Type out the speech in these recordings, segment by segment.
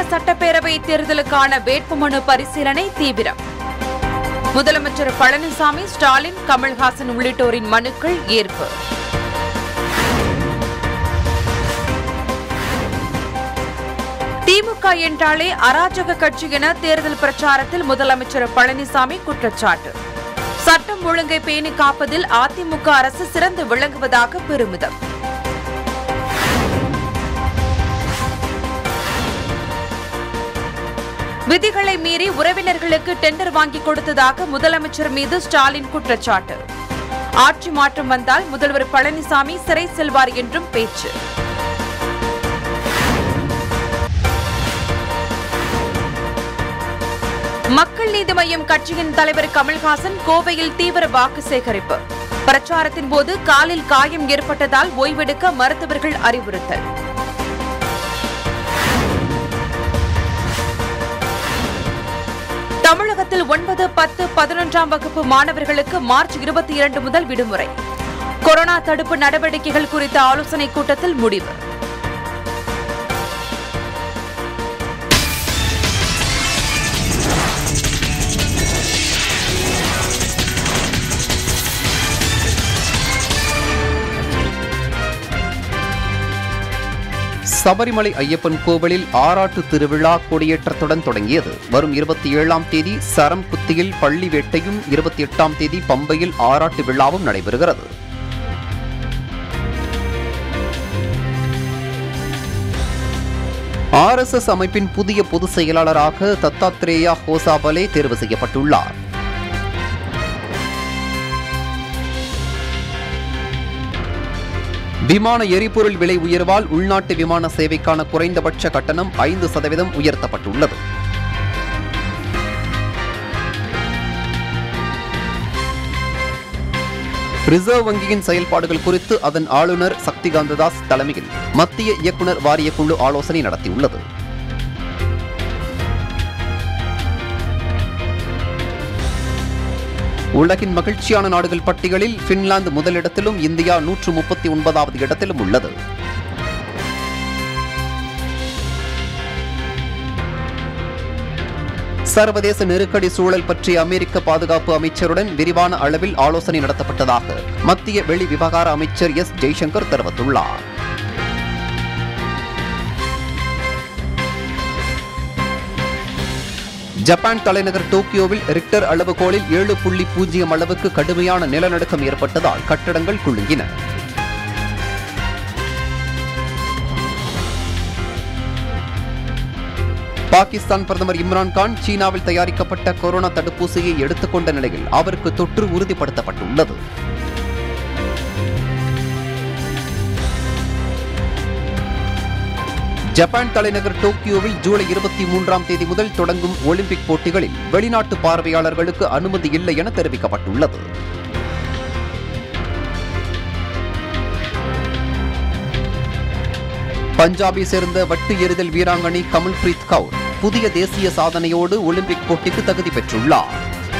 சட்டப்பேரவை தேர்தலுக்கான வேட்புமனு பரிசீலனை தீவிரம் முதலமைச்சர் பழனிசாமி ஸ்டாலின் கமல்ஹாசன் உள்ளிட்டோரின் மனுக்கள் ஏற்பு திமுக என்றாலே அராஜக கட்சி என தேர்தல் பிரச்சாரத்தில் முதலமைச்சர் பழனிசாமி குற்றச்சாட்டு சட்டம் ஒழுங்கை பேணி காப்பதில் அதிமுக அரசு சிறந்து விளங்குவதாக பெருமிதம் விதிகளை மீறி உறவினர்களுக்கு டெண்டர் வாங்கி கொடுத்ததாக முதலமைச்சர் மீது ஸ்டாலின் குற்றச்சாட்டு ஆட்சி மாற்றம் வந்தால் முதல்வர் பழனிசாமி சிறை செல்வார் என்றும் பேச்சு மக்கள் நீதி மய்யம் கட்சியின் தலைவர் கமல்ஹாசன் கோவையில் தீவிர வாக்கு சேகரிப்பு பிரச்சாரத்தின் போது காலில் காயம் ஏற்பட்டதால் ஓய்வெடுக்க மருத்துவர்கள் அறிவுறுத்தல் தமிழகத்தில் ஒன்பது பத்து பதினொன்றாம் வகுப்பு மாணவர்களுக்கு மார்ச் இருபத்தி இரண்டு முதல் விடுமுறை கொரோனா தடுப்பு நடவடிக்கைகள் குறித்த ஆலோசனைக் கூட்டத்தில் முடிவு சபரிமலை ஐயப்பன் கோவிலில் ஆராட்டு திருவிழா கொடியேற்றத்துடன் தொடங்கியது வரும் இருபத்தி ஏழாம் தேதி சரம் குத்தியில் பள்ளி வேட்டையும் இருபத்தி எட்டாம் தேதி பம்பையில் ஆராட்டு விழாவும் நடைபெறுகிறது ஆர்எஸ்எஸ் அமைப்பின் புதிய பொதுச் செயலாளராக தத்தாத்ரேயா ஹோசாபலே தேர்வு செய்யப்பட்டுள்ளார் விமான எரிபொருள் விலை உயர்வால் உள்நாட்டு விமான சேவைக்கான குறைந்தபட்ச கட்டணம் ஐந்து சதவீதம் உயர்த்தப்பட்டுள்ளது ரிசர்வ் வங்கியின் செயல்பாடுகள் குறித்து அதன் ஆளுநர் சக்திகாந்த தாஸ் தலைமையில் மத்திய இயக்குநர் வாரிய குழு ஆலோசனை நடத்தியுள்ளது உலகின் மகிழ்ச்சியான நாடுகள் பட்டியலில் பின்லாந்து முதலிடத்திலும் இந்தியா நூற்று முப்பத்தி ஒன்பதாவது இடத்திலும் உள்ளது சர்வதேச நெருக்கடி சூழல் பற்றி அமெரிக்க பாதுகாப்பு அமைச்சருடன் விரிவான அளவில் ஆலோசனை நடத்தப்பட்டதாக மத்திய வெளி விவகார அமைச்சர் எஸ் ஜெய்சங்கர் தெரிவித்துள்ளார் ஜப்பான் தலைநகர் டோக்கியோவில் ரிக்டர் அளவுகோலில் ஏழு புள்ளி பூஜ்ஜியம் அளவுக்கு கடுமையான நிலநடுக்கம் ஏற்பட்டதால் கட்டடங்கள் குலுங்கின பாகிஸ்தான் பிரதமர் இம்ரான்கான் சீனாவில் தயாரிக்கப்பட்ட கொரோனா தடுப்பூசியை எடுத்துக்கொண்ட நிலையில் அவருக்கு தொற்று உறுதிப்படுத்தப்பட்டுள்ளது ஜப்பான் தலைநகர் டோக்கியோவில் ஜூலை இருபத்தி மூன்றாம் தேதி முதல் தொடங்கும் ஒலிம்பிக் போட்டிகளில் வெளிநாட்டு பார்வையாளர்களுக்கு அனுமதி இல்லை என தெரிவிக்கப்பட்டுள்ளது பஞ்சாபை சேர்ந்த வட்டு எறிதல் வீராங்கனை கமல்பிரீத் கவுர் புதிய தேசிய சாதனையோடு ஒலிம்பிக் போட்டிக்கு தகுதி பெற்றுள்ளார்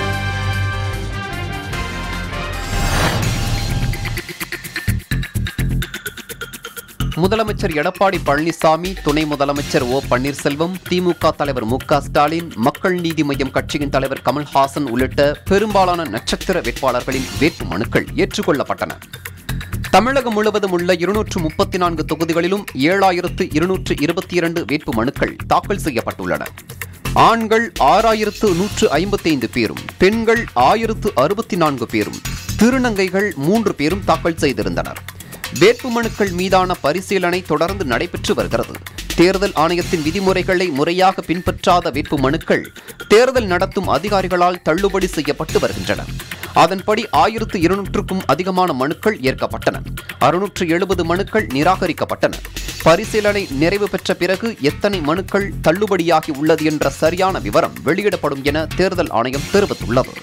முதலமைச்சர் எடப்பாடி பழனிசாமி துணை முதலமைச்சர் ஓ பன்னீர்செல்வம் திமுக தலைவர் மு க ஸ்டாலின் மக்கள் நீதி மய்யம் கட்சியின் தலைவர் கமல்ஹாசன் உள்ளிட்ட பெரும்பாலான நட்சத்திர வேட்பாளர்களின் வேட்பு மனுக்கள் ஏற்றுக்கொள்ளப்பட்டன தமிழகம் முழுவதும் உள்ள இருநூற்று முப்பத்தி நான்கு தொகுதிகளிலும் ஏழாயிரத்து இருநூற்று இருபத்தி இரண்டு வேட்பு மனுக்கள் தாக்கல் செய்யப்பட்டுள்ளன ஆண்கள் ஆறாயிரத்து நூற்று ஐம்பத்தி ஐந்து பேரும் பெண்கள் ஆயிரத்து அறுபத்தி நான்கு பேரும் திருநங்கைகள் மூன்று பேரும் தாக்கல் செய்திருந்தனர் வேட்புமனுக்கள் மீதான பரிசீலனை தொடர்ந்து நடைபெற்று வருகிறது தேர்தல் ஆணையத்தின் விதிமுறைகளை முறையாக பின்பற்றாத வேட்புமனுக்கள் தேர்தல் நடத்தும் அதிகாரிகளால் தள்ளுபடி செய்யப்பட்டு வருகின்றன அதன்படி ஆயிரத்து இருநூற்றுக்கும் அதிகமான மனுக்கள் ஏற்கப்பட்டன அறுநூற்று எழுபது மனுக்கள் நிராகரிக்கப்பட்டன பரிசீலனை நிறைவு பெற்ற பிறகு எத்தனை மனுக்கள் தள்ளுபடியாகி உள்ளது என்ற சரியான விவரம் வெளியிடப்படும் என தேர்தல் ஆணையம் தெரிவித்துள்ளது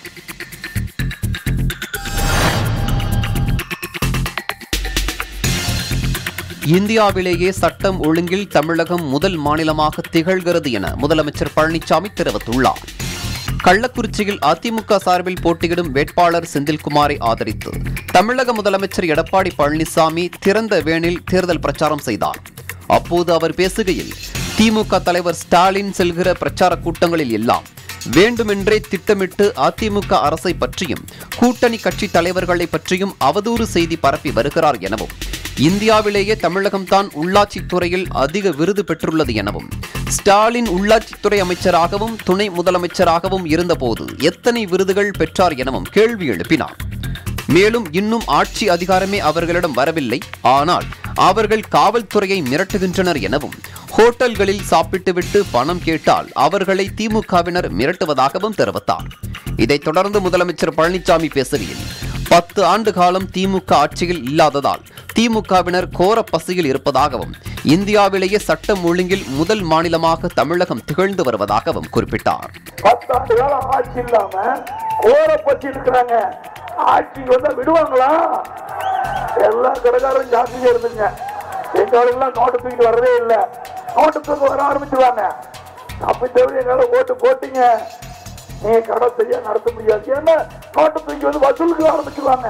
இந்தியாவிலேயே சட்டம் ஒழுங்கில் தமிழகம் முதல் மாநிலமாக திகழ்கிறது என முதலமைச்சர் பழனிசாமி தெரிவித்துள்ளார் கள்ளக்குறிச்சியில் அதிமுக சார்பில் போட்டியிடும் வேட்பாளர் செந்தில்குமாரை ஆதரித்து தமிழக முதலமைச்சர் எடப்பாடி பழனிசாமி திறந்த வேனில் தேர்தல் பிரச்சாரம் செய்தார் அப்போது அவர் பேசுகையில் திமுக தலைவர் ஸ்டாலின் செல்கிற பிரச்சார கூட்டங்களில் எல்லாம் வேண்டுமென்றே திட்டமிட்டு அதிமுக அரசை பற்றியும் கூட்டணி கட்சி தலைவர்களை பற்றியும் அவதூறு செய்தி பரப்பி வருகிறார் எனவும் இந்தியாவிலேயே தமிழகம்தான் உள்ளாட்சித் துறையில் அதிக விருது பெற்றுள்ளது எனவும் ஸ்டாலின் உள்ளாட்சித்துறை அமைச்சராகவும் துணை முதலமைச்சராகவும் இருந்தபோது எத்தனை விருதுகள் பெற்றார் எனவும் கேள்வி எழுப்பினார் மேலும் இன்னும் ஆட்சி அதிகாரமே அவர்களிடம் வரவில்லை ஆனால் அவர்கள் காவல்துறையை மிரட்டுகின்றனர் எனவும் ஹோட்டல்களில் சாப்பிட்டுவிட்டு பணம் கேட்டால் அவர்களை திமுகவினர் மிரட்டுவதாகவும் தெரிவித்தார் இதைத் தொடர்ந்து முதலமைச்சர் பழனிசாமி பேசுகையில் பத்து ஆண்டு காலம் திமுக ஆட்சியில் இல்லாததால் திமுகவினர் கோர பசியில் இருப்பதாகவும் இந்தியாவிலேயே சட்டம் ஒழுங்கில் முதல் மாநிலமாக தமிழகம் திகழ்ந்து வருவதாகவும் குறிப்பிட்டார் பத்தாண்டு காலம் ஆட்சி இல்லாம கோரப்பட்டு இருக்கிறாங்க ஆட்சிக்கு வந்தா விடுவாங்களா எல்லா கடைக்காரரும் ஜாஸ்தியா இருந்துங்க எங்க ஆளுங்கெல்லாம் நோட்டு தூக்கிட்டு வரவே இல்லை நோட்டு தூக்க வர ஆரம்பிச்சுவாங்க அப்ப தவிர என்னால ஓட்டு போட்டீங்க நீங்க கடை சரியா நடத்த முடியாது ஏன்னா நோட்டு தூக்கி வந்து வசூலுக்கு ஆரம்பிச்சுவாங்க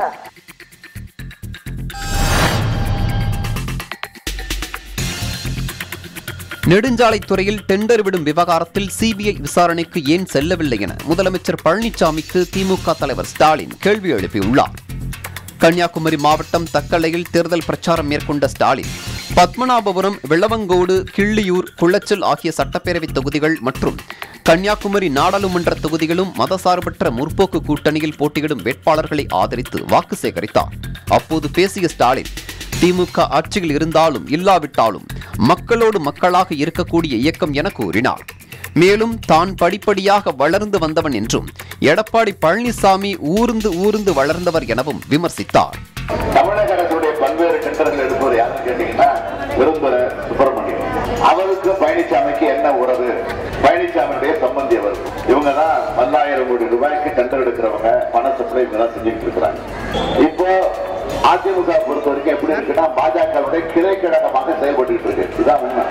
நெடுஞ்சாலைத்துறையில் டெண்டர் விடும் விவகாரத்தில் சிபிஐ விசாரணைக்கு ஏன் செல்லவில்லை என முதலமைச்சர் பழனிசாமிக்கு திமுக தலைவர் ஸ்டாலின் கேள்வி எழுப்பியுள்ளார் கன்னியாகுமரி மாவட்டம் தக்கலையில் தேர்தல் பிரச்சாரம் மேற்கொண்ட ஸ்டாலின் பத்மநாபபுரம் வெள்ளவங்கோடு கிள்ளியூர் குளச்சல் ஆகிய சட்டப்பேரவை தொகுதிகள் மற்றும் கன்னியாகுமரி நாடாளுமன்ற தொகுதிகளும் மதசார்பற்ற முற்போக்கு கூட்டணியில் போட்டியிடும் வேட்பாளர்களை ஆதரித்து வாக்கு சேகரித்தார் அப்போது பேசிய ஸ்டாலின் திமுக ஆட்சியில் இருந்தாலும் இல்லாவிட்டாலும் மக்களோடு மக்களாக இருக்கக்கூடிய இயக்கம் என கூறினார் மேலும் தான் படிப்படியாக வளர்ந்து வந்தவன் என்றும் எடப்பாடி பழனிசாமி ஊர்ந்து ஊர்ந்து வளர்ந்தவர் எனவும் விமர்சித்தார் தமிழக அரசுடைய பல்வேறு டெண்டர்கள் எடுப்பவர் யாருன்னு கேட்டீங்கன்னா விரும்புற சுப்பிரமணியம் அவருக்கு பழனிசாமிக்கு என்ன உறவு பழனிசாமியுடைய சம்பந்தி அவர் இவங்க தான் பல்லாயிரம் கோடி ரூபாய்க்கு டெண்டர் எடுக்கிறவங்க பண சப்ளை இவங்க தான் செஞ்சுட்டு இருக்கிறாங்க இப்போ அதிமுக பொறுத்த வரைக்கும் எப்படி இருக்குன்னா பாஜகவுடைய கிளை கழகமாக செயல்பட்டு இருக்கு இதுதான் உண்மை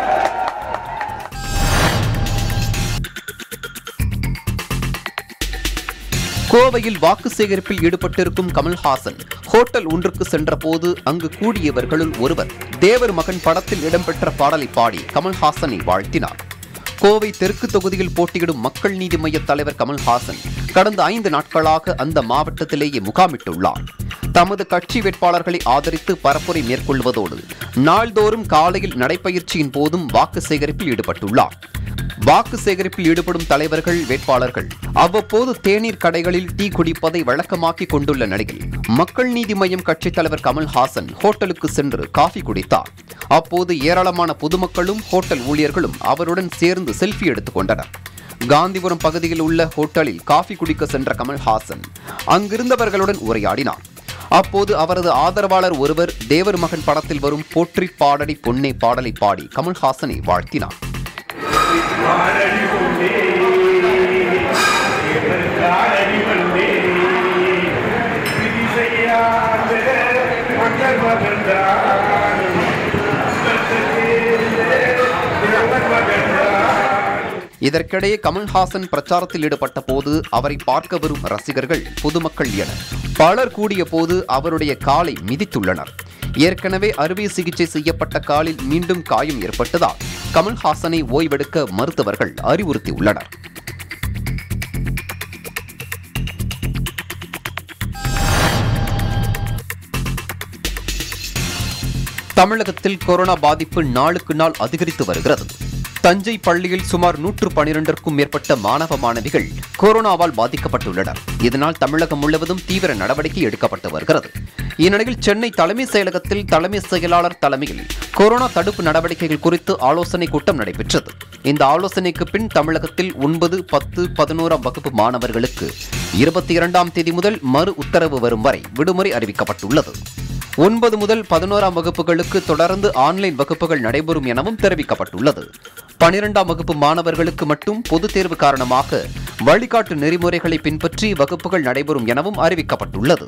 கோவையில் வாக்கு சேகரிப்பில் ஈடுபட்டிருக்கும் கமல்ஹாசன் ஹோட்டல் ஒன்றுக்கு சென்றபோது அங்கு கூடியவர்களுள் ஒருவர் தேவர் மகன் படத்தில் இடம்பெற்ற பாடலை பாடி கமல்ஹாசனை வாழ்த்தினார் கோவை தெற்கு தொகுதியில் போட்டியிடும் மக்கள் நீதி மய்ய தலைவர் கமல்ஹாசன் கடந்த ஐந்து நாட்களாக அந்த மாவட்டத்திலேயே முகாமிட்டுள்ளார் தமது கட்சி வேட்பாளர்களை ஆதரித்து பரப்புரை மேற்கொள்வதோடு நாள்தோறும் காலையில் நடைபயிற்சியின் போதும் வாக்கு சேகரிப்பில் ஈடுபட்டுள்ளார் வாக்கு சேகரிப்பில் ஈடுபடும் தலைவர்கள் வேட்பாளர்கள் அவ்வப்போது தேநீர் கடைகளில் டீ குடிப்பதை வழக்கமாக்கி கொண்டுள்ள நிலையில் மக்கள் நீதி மய்யம் கட்சித் தலைவர் கமல்ஹாசன் ஹோட்டலுக்கு சென்று காஃபி குடித்தார் அப்போது ஏராளமான பொதுமக்களும் ஹோட்டல் ஊழியர்களும் அவருடன் சேர்ந்து செல்ஃபி எடுத்துக் கொண்டனர் காந்திபுரம் பகுதியில் உள்ள ஹோட்டலில் காஃபி குடிக்க சென்ற கமல்ஹாசன் அங்கிருந்தவர்களுடன் உரையாடினார் அப்போது அவரது ஆதரவாளர் ஒருவர் தேவர் மகன் படத்தில் வரும் போற்றி பாடடி பொன்னே பாடலை பாடி கமல்ஹாசனை வாழ்த்தினார் இதற்கிடையே கமல்ஹாசன் பிரச்சாரத்தில் ஈடுபட்ட போது அவரை பார்க்க வரும் ரசிகர்கள் பொதுமக்கள் என பலர் கூடிய போது அவருடைய காலை மிதித்துள்ளனர் ஏற்கனவே அறுவை சிகிச்சை செய்யப்பட்ட காலில் மீண்டும் காயம் ஏற்பட்டதால் கமல்ஹாசனை ஓய்வெடுக்க மருத்துவர்கள் அறிவுறுத்தியுள்ளனர் தமிழகத்தில் கொரோனா பாதிப்பு நாளுக்கு நாள் அதிகரித்து வருகிறது தஞ்சை பள்ளியில் சுமார் நூற்று பனிரெண்டிற்கும் மேற்பட்ட மாணவ மாணவிகள் கொரோனாவால் பாதிக்கப்பட்டுள்ளனர் இதனால் தமிழகம் முழுவதும் தீவிர நடவடிக்கை எடுக்கப்பட்டு வருகிறது இந்நிலையில் சென்னை தலைமை செயலகத்தில் தலைமை செயலாளர் தலைமையில் கொரோனா தடுப்பு நடவடிக்கைகள் குறித்து ஆலோசனை கூட்டம் நடைபெற்றது இந்த ஆலோசனைக்கு பின் தமிழகத்தில் ஒன்பது பத்து பதினோராம் வகுப்பு மாணவர்களுக்கு இருபத்தி இரண்டாம் தேதி முதல் மறு உத்தரவு வரும் வரை விடுமுறை அறிவிக்கப்பட்டுள்ளது ஒன்பது முதல் பதினோராம் வகுப்புகளுக்கு தொடர்ந்து ஆன்லைன் வகுப்புகள் நடைபெறும் எனவும் தெரிவிக்கப்பட்டுள்ளது பனிரெண்டாம் வகுப்பு மாணவர்களுக்கு மட்டும் பொதுத் தேர்வு காரணமாக வழிகாட்டு நெறிமுறைகளை பின்பற்றி வகுப்புகள் நடைபெறும் எனவும் அறிவிக்கப்பட்டுள்ளது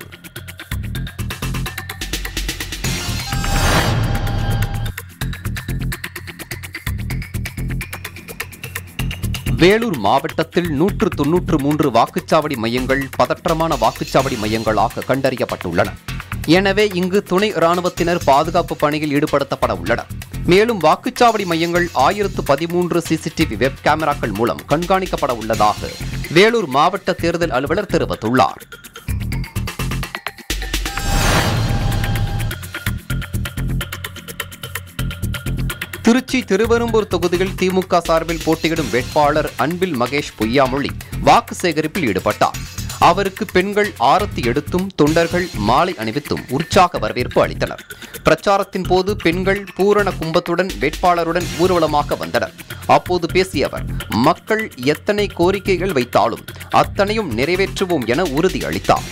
வேலூர் மாவட்டத்தில் நூற்று தொன்னூற்று மூன்று வாக்குச்சாவடி மையங்கள் பதற்றமான வாக்குச்சாவடி மையங்களாக கண்டறியப்பட்டுள்ளன எனவே இங்கு துணை ராணுவத்தினர் பாதுகாப்பு பணியில் ஈடுபடுத்தப்பட உள்ளனர் மேலும் வாக்குச்சாவடி மையங்கள் ஆயிரத்து பதிமூன்று சிசிடிவி வெப் கேமராக்கள் மூலம் கண்காணிக்கப்பட உள்ளதாக வேலூர் மாவட்ட தேர்தல் அலுவலர் தெரிவித்துள்ளார் திருச்சி திருவெரும்பூர் தொகுதியில் திமுக சார்பில் போட்டியிடும் வேட்பாளர் அன்பில் மகேஷ் பொய்யாமொழி வாக்கு சேகரிப்பில் ஈடுபட்டார் அவருக்கு பெண்கள் ஆரத்தி எடுத்தும் தொண்டர்கள் மாலை அணிவித்தும் உற்சாக வரவேற்பு அளித்தனர் பிரச்சாரத்தின் போது பெண்கள் பூரண கும்பத்துடன் வேட்பாளருடன் ஊர்வலமாக வந்தனர் அப்போது பேசிய அவர் மக்கள் எத்தனை கோரிக்கைகள் வைத்தாலும் அத்தனையும் நிறைவேற்றுவோம் என உறுதியளித்தார்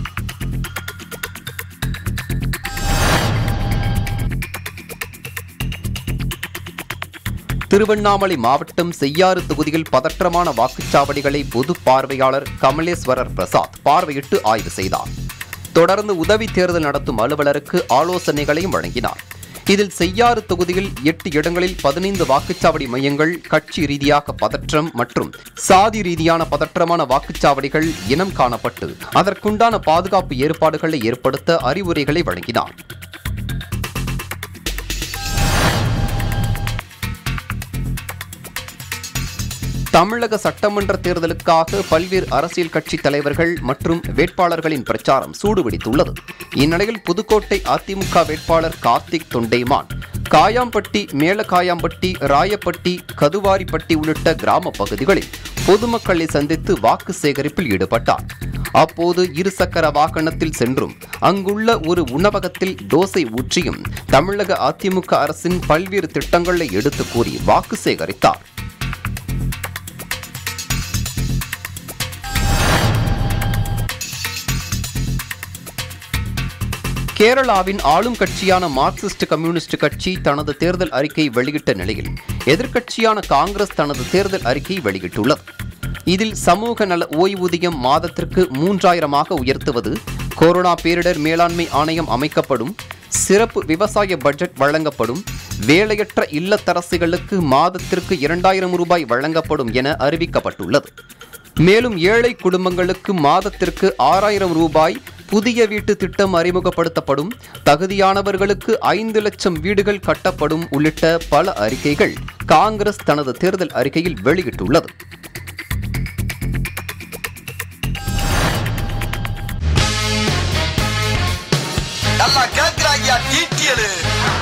திருவண்ணாமலை மாவட்டம் செய்யாறு தொகுதியில் பதற்றமான வாக்குச்சாவடிகளை பொது பார்வையாளர் கமலேஸ்வரர் பிரசாத் பார்வையிட்டு ஆய்வு செய்தார் தொடர்ந்து உதவி தேர்தல் நடத்தும் அலுவலருக்கு ஆலோசனைகளையும் வழங்கினார் இதில் செய்யாறு தொகுதியில் எட்டு இடங்களில் பதினைந்து வாக்குச்சாவடி மையங்கள் கட்சி ரீதியாக பதற்றம் மற்றும் சாதி ரீதியான பதற்றமான வாக்குச்சாவடிகள் இனம் காணப்பட்டு அதற்குண்டான பாதுகாப்பு ஏற்பாடுகளை ஏற்படுத்த அறிவுரைகளை வழங்கினார் தமிழக சட்டமன்ற தேர்தலுக்காக பல்வேறு அரசியல் கட்சி தலைவர்கள் மற்றும் வேட்பாளர்களின் பிரச்சாரம் சூடுபிடித்துள்ளது இந்நிலையில் புதுக்கோட்டை அதிமுக வேட்பாளர் கார்த்திக் தொண்டைமான் காயாம்பட்டி மேலகாயாம்பட்டி ராயப்பட்டி கதுவாரிப்பட்டி உள்ளிட்ட கிராம பகுதிகளில் பொதுமக்களை சந்தித்து வாக்கு சேகரிப்பில் ஈடுபட்டார் அப்போது இருசக்கர வாகனத்தில் சென்றும் அங்குள்ள ஒரு உணவகத்தில் தோசை ஊற்றியும் தமிழக அதிமுக அரசின் பல்வேறு திட்டங்களை எடுத்து கூறி வாக்கு சேகரித்தார் கேரளாவின் ஆளும் கட்சியான மார்க்சிஸ்ட் கம்யூனிஸ்ட் கட்சி தனது தேர்தல் அறிக்கை வெளியிட்ட நிலையில் எதிர்க்கட்சியான காங்கிரஸ் தனது தேர்தல் அறிக்கை வெளியிட்டுள்ளது இதில் சமூக நல ஓய்வூதியம் மாதத்திற்கு மூன்றாயிரமாக உயர்த்துவது கொரோனா பேரிடர் மேலாண்மை ஆணையம் அமைக்கப்படும் சிறப்பு விவசாய பட்ஜெட் வழங்கப்படும் வேலையற்ற இல்லத்தரசிகளுக்கு மாதத்திற்கு இரண்டாயிரம் ரூபாய் வழங்கப்படும் என அறிவிக்கப்பட்டுள்ளது மேலும் ஏழை குடும்பங்களுக்கு மாதத்திற்கு ஆறாயிரம் ரூபாய் புதிய வீட்டு திட்டம் அறிமுகப்படுத்தப்படும் தகுதியானவர்களுக்கு ஐந்து லட்சம் வீடுகள் கட்டப்படும் உள்ளிட்ட பல அறிக்கைகள் காங்கிரஸ் தனது தேர்தல் அறிக்கையில் வெளியிட்டுள்ளது நல்லா கேக்குறாங்க டீட்டியலு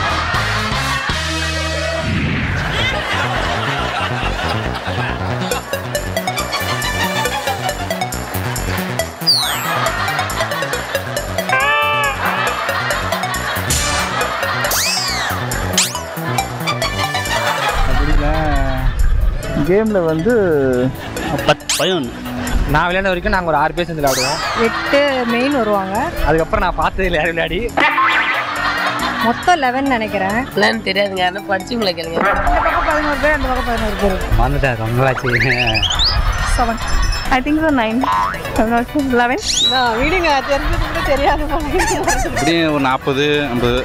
அப்படிங்களா கேமில் வந்து பத்து பதினொன்று நான் விளையாட வரைக்கும் நாங்கள் ஒரு ஆறு பேர் சேர்ந்து விளையாடுவோம் எட்டு மெயின் வருவாங்க அதுக்கப்புறம் நான் பார்த்தது இல்லை யாரும் விளையாடி மொத்தம் லெவன் நினைக்கிறேன் என்னன்னு தெரியாதுங்க யாரும் படிச்சவங்களை கேளுங்க இந்த பக்கம் பதினோரு பேர் அந்த பக்கம் பதினோரு பேர் வந்துட்டேன் ரொம்ப ஆச்சு seven I think so nine eleven வீடுங்க தெரிஞ்சது கூட தெரியாது எப்படியும் ஒரு நாற்பது ஐம்பது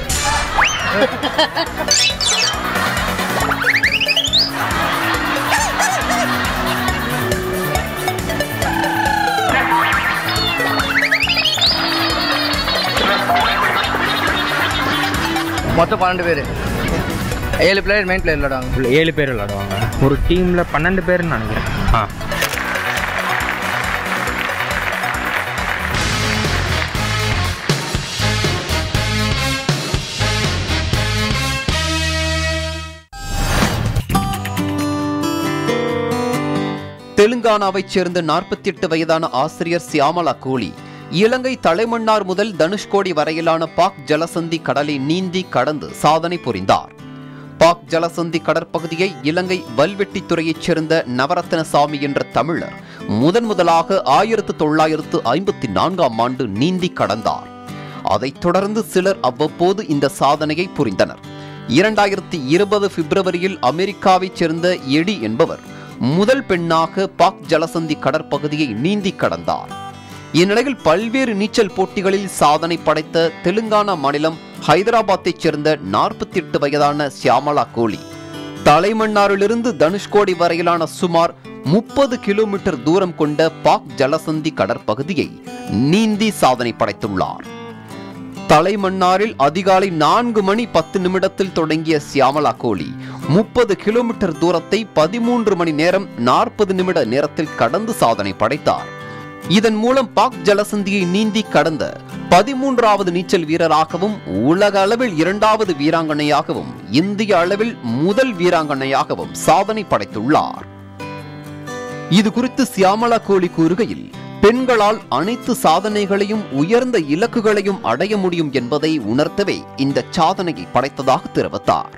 மொத்தம் பன்னெண்டு பேர் ஏழு பிளேயர் மெயின் பிளேயர் விளையாடுவாங்க ஏழு பேர் விளையாடுவாங்க ஒரு டீமில் பன்னெண்டு பேர்னு நினைக்கிறேன் ஆ தெலுங்கானாவைச் சேர்ந்த நாற்பத்தி எட்டு வயதான ஆசிரியர் சியாமலா கோலி இலங்கை தலைமன்னார் முதல் தனுஷ்கோடி வரையிலான பாக் ஜலசந்தி கடலை நீந்தி கடந்து சாதனை புரிந்தார் பாக் ஜலசந்தி கடற்பகுதியை இலங்கை வல்வெட்டித்துறையைச் சேர்ந்த நவரத்னசாமி என்ற தமிழர் முதன் முதலாக ஆயிரத்து தொள்ளாயிரத்து ஐம்பத்தி நான்காம் ஆண்டு நீந்தி கடந்தார் அதைத் தொடர்ந்து சிலர் அவ்வப்போது இந்த சாதனையை புரிந்தனர் இரண்டாயிரத்தி இருபது பிப்ரவரியில் அமெரிக்காவைச் சேர்ந்த எடி என்பவர் முதல் பெண்ணாக பாக் ஜலசந்தி கடற்பகுதியை நீந்தி கடந்தார் இந்நிலையில் பல்வேறு நீச்சல் போட்டிகளில் சாதனை படைத்த தெலுங்கானா மாநிலம் ஹைதராபாத்தைச் சேர்ந்த நாற்பத்தி எட்டு வயதான சியாமலா கோலி தலைமன்னாரிலிருந்து தனுஷ்கோடி வரையிலான சுமார் முப்பது கிலோமீட்டர் தூரம் கொண்ட பாக் ஜலசந்தி கடற்பகுதியை நீந்தி சாதனை படைத்துள்ளார் தலைமன்னாரில் அதிகாலை நான்கு மணி பத்து நிமிடத்தில் தொடங்கிய சியாமலா கோழி முப்பது கிலோமீட்டர் தூரத்தை பதிமூன்று மணி நேரம் நாற்பது நிமிட நேரத்தில் கடந்து சாதனை படைத்தார் இதன் மூலம் பாக் ஜலசந்தியை நீந்தி கடந்த பதிமூன்றாவது நீச்சல் வீரராகவும் உலக அளவில் இரண்டாவது வீராங்கனையாகவும் இந்திய அளவில் முதல் வீராங்கனையாகவும் சாதனை படைத்துள்ளார் இது குறித்து சியாமலா கோழி கூறுகையில் பெண்களால் அனைத்து சாதனைகளையும் உயர்ந்த இலக்குகளையும் அடைய முடியும் என்பதை உணர்த்தவே இந்த சாதனையை படைத்ததாக தெரிவித்தார்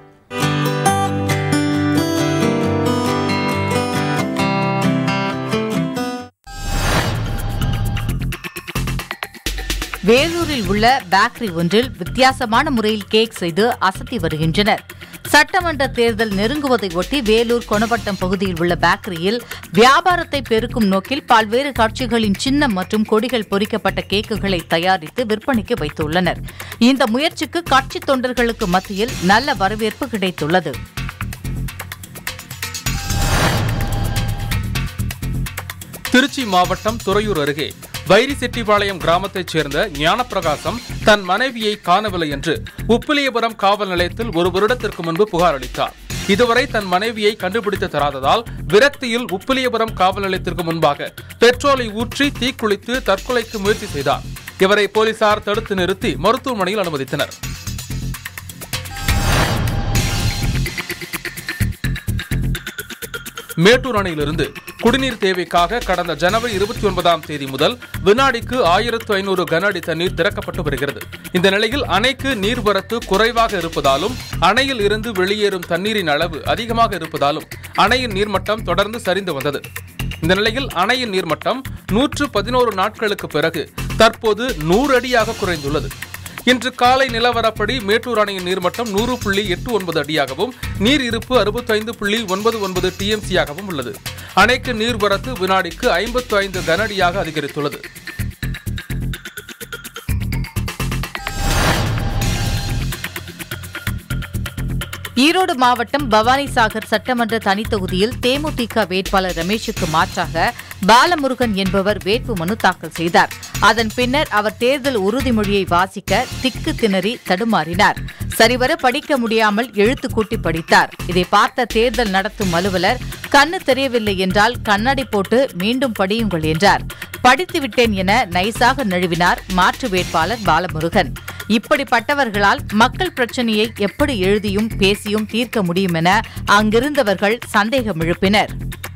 வேலூரில் உள்ள பேக்கரி ஒன்றில் வித்தியாசமான முறையில் கேக் செய்து அசத்தி வருகின்றனர் சட்டமன்ற தேர்தல் நெருங்குவதை ஒட்டி வேலூர் கொணவட்டம் பகுதியில் உள்ள பேக்கரியில் வியாபாரத்தை பெருக்கும் நோக்கில் பல்வேறு கட்சிகளின் சின்னம் மற்றும் கொடிகள் பொறிக்கப்பட்ட கேக்குகளை தயாரித்து விற்பனைக்கு வைத்துள்ளனர் இந்த முயற்சிக்கு கட்சி தொண்டர்களுக்கு மத்தியில் நல்ல வரவேற்பு கிடைத்துள்ளது திருச்சி மாவட்டம் துறையூர் அருகே வைரிசெட்டிபாளையம் கிராமத்தைச் சேர்ந்த ஞானப்பிரகாசம் தன் மனைவியை காணவில்லை என்று உப்பிலியபுரம் காவல் நிலையத்தில் ஒரு வருடத்திற்கு முன்பு புகார் அளித்தார் இதுவரை தன் மனைவியை கண்டுபிடித்து தராததால் விரக்தியில் உப்பிலியபுரம் காவல் நிலையத்திற்கு முன்பாக பெட்ரோலை ஊற்றி தீக்குளித்து தற்கொலைக்கு முயற்சி செய்தார் இவரை போலீசார் தடுத்து நிறுத்தி மருத்துவமனையில் அனுமதித்தனர் மேட்டூர் அணையிலிருந்து குடிநீர் தேவைக்காக கடந்த ஜனவரி இருபத்தி ஒன்பதாம் தேதி முதல் வினாடிக்கு ஆயிரத்து ஐநூறு கன அடி தண்ணீர் திறக்கப்பட்டு வருகிறது இந்த நிலையில் அணைக்கு நீர்வரத்து குறைவாக இருப்பதாலும் அணையில் இருந்து வெளியேறும் தண்ணீரின் அளவு அதிகமாக இருப்பதாலும் அணையின் நீர்மட்டம் தொடர்ந்து சரிந்து வந்தது இந்த நிலையில் அணையின் நீர்மட்டம் நூற்று பதினோரு நாட்களுக்கு பிறகு தற்போது நூறு அடியாக குறைந்துள்ளது இன்று காலை நிலவரப்படி மேட்டூர் அணையின் நீர்மட்டம் நூறு புள்ளி எட்டு ஒன்பது அடியாகவும் நீர் இருப்பு அறுபத்தைந்து புள்ளி ஒன்பது ஒன்பது டிஎம்சியாகவும் உள்ளது அணைக்கு நீர்வரத்து வினாடிக்கு ஐம்பத்து ஐந்து கன அடியாக அதிகரித்துள்ளது ஈரோடு மாவட்டம் பவானிசாகர் சட்டமன்ற தனித்தொகுதியில் தேமுதிக வேட்பாளர் ரமேஷுக்கு மாற்றாக பாலமுருகன் என்பவர் வேட்பு மனு தாக்கல் செய்தார் அதன் பின்னர் அவர் தேர்தல் உறுதிமொழியை வாசிக்க திக்கு திணறி தடுமாறினார் சரிவர படிக்க முடியாமல் எழுத்து கூட்டி படித்தார் இதை பார்த்த தேர்தல் நடத்தும் அலுவலர் கண்ணு தெரியவில்லை என்றால் கண்ணாடி போட்டு மீண்டும் படியுங்கள் என்றார் படித்து விட்டேன் என நைசாக நழுவினார் மாற்று வேட்பாளர் பாலமுருகன் இப்படிப்பட்டவர்களால் மக்கள் பிரச்சனையை எப்படி எழுதியும் பேசியும் தீர்க்க முடியும் என அங்கிருந்தவர்கள் சந்தேகம் எழுப்பினர்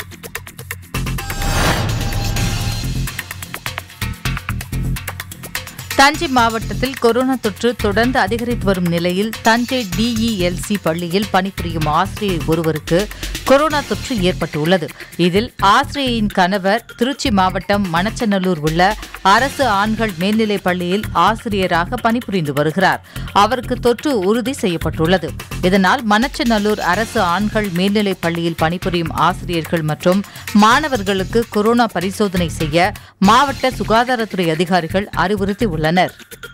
தஞ்சை மாவட்டத்தில் கொரோனா தொற்று தொடர்ந்து அதிகரித்து வரும் நிலையில் தஞ்சை டிஇஎல்சி பள்ளியில் பணிபுரியும் ஆசிரியர் ஒருவருக்கு கொரோனா தொற்று ஏற்பட்டுள்ளது இதில் ஆசிரியையின் கணவர் திருச்சி மாவட்டம் மணச்சநல்லூர் உள்ள அரசு ஆண்கள் மேல்நிலைப் பள்ளியில் ஆசிரியராக பணிபுரிந்து வருகிறார் அவருக்கு தொற்று உறுதி செய்யப்பட்டுள்ளது இதனால் மணச்சநல்லூர் அரசு ஆண்கள் மேல்நிலைப் பள்ளியில் பணிபுரியும் ஆசிரியர்கள் மற்றும் மாணவர்களுக்கு கொரோனா பரிசோதனை செய்ய மாவட்ட சுகாதாரத்துறை அதிகாரிகள் அறிவுறுத்தியுள்ளனர்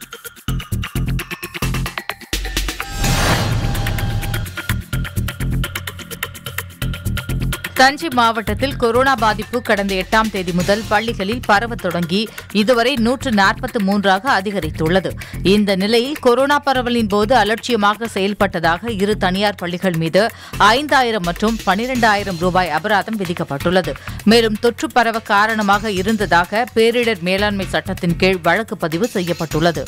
தஞ்சை மாவட்டத்தில் கொரோனா பாதிப்பு கடந்த எட்டாம் தேதி முதல் பள்ளிகளில் பரவத் தொடங்கி இதுவரை நூற்று நாற்பத்தி மூன்றாக அதிகரித்துள்ளது இந்த நிலையில் கொரோனா பரவலின் போது அலட்சியமாக செயல்பட்டதாக இரு தனியார் பள்ளிகள் மீது ஐந்தாயிரம் மற்றும் பனிரெண்டாயிரம் ரூபாய் அபராதம் விதிக்கப்பட்டுள்ளது மேலும் தொற்று பரவ காரணமாக இருந்ததாக பேரிடர் மேலாண்மை சட்டத்தின் கீழ் வழக்கு பதிவு செய்யப்பட்டுள்ளது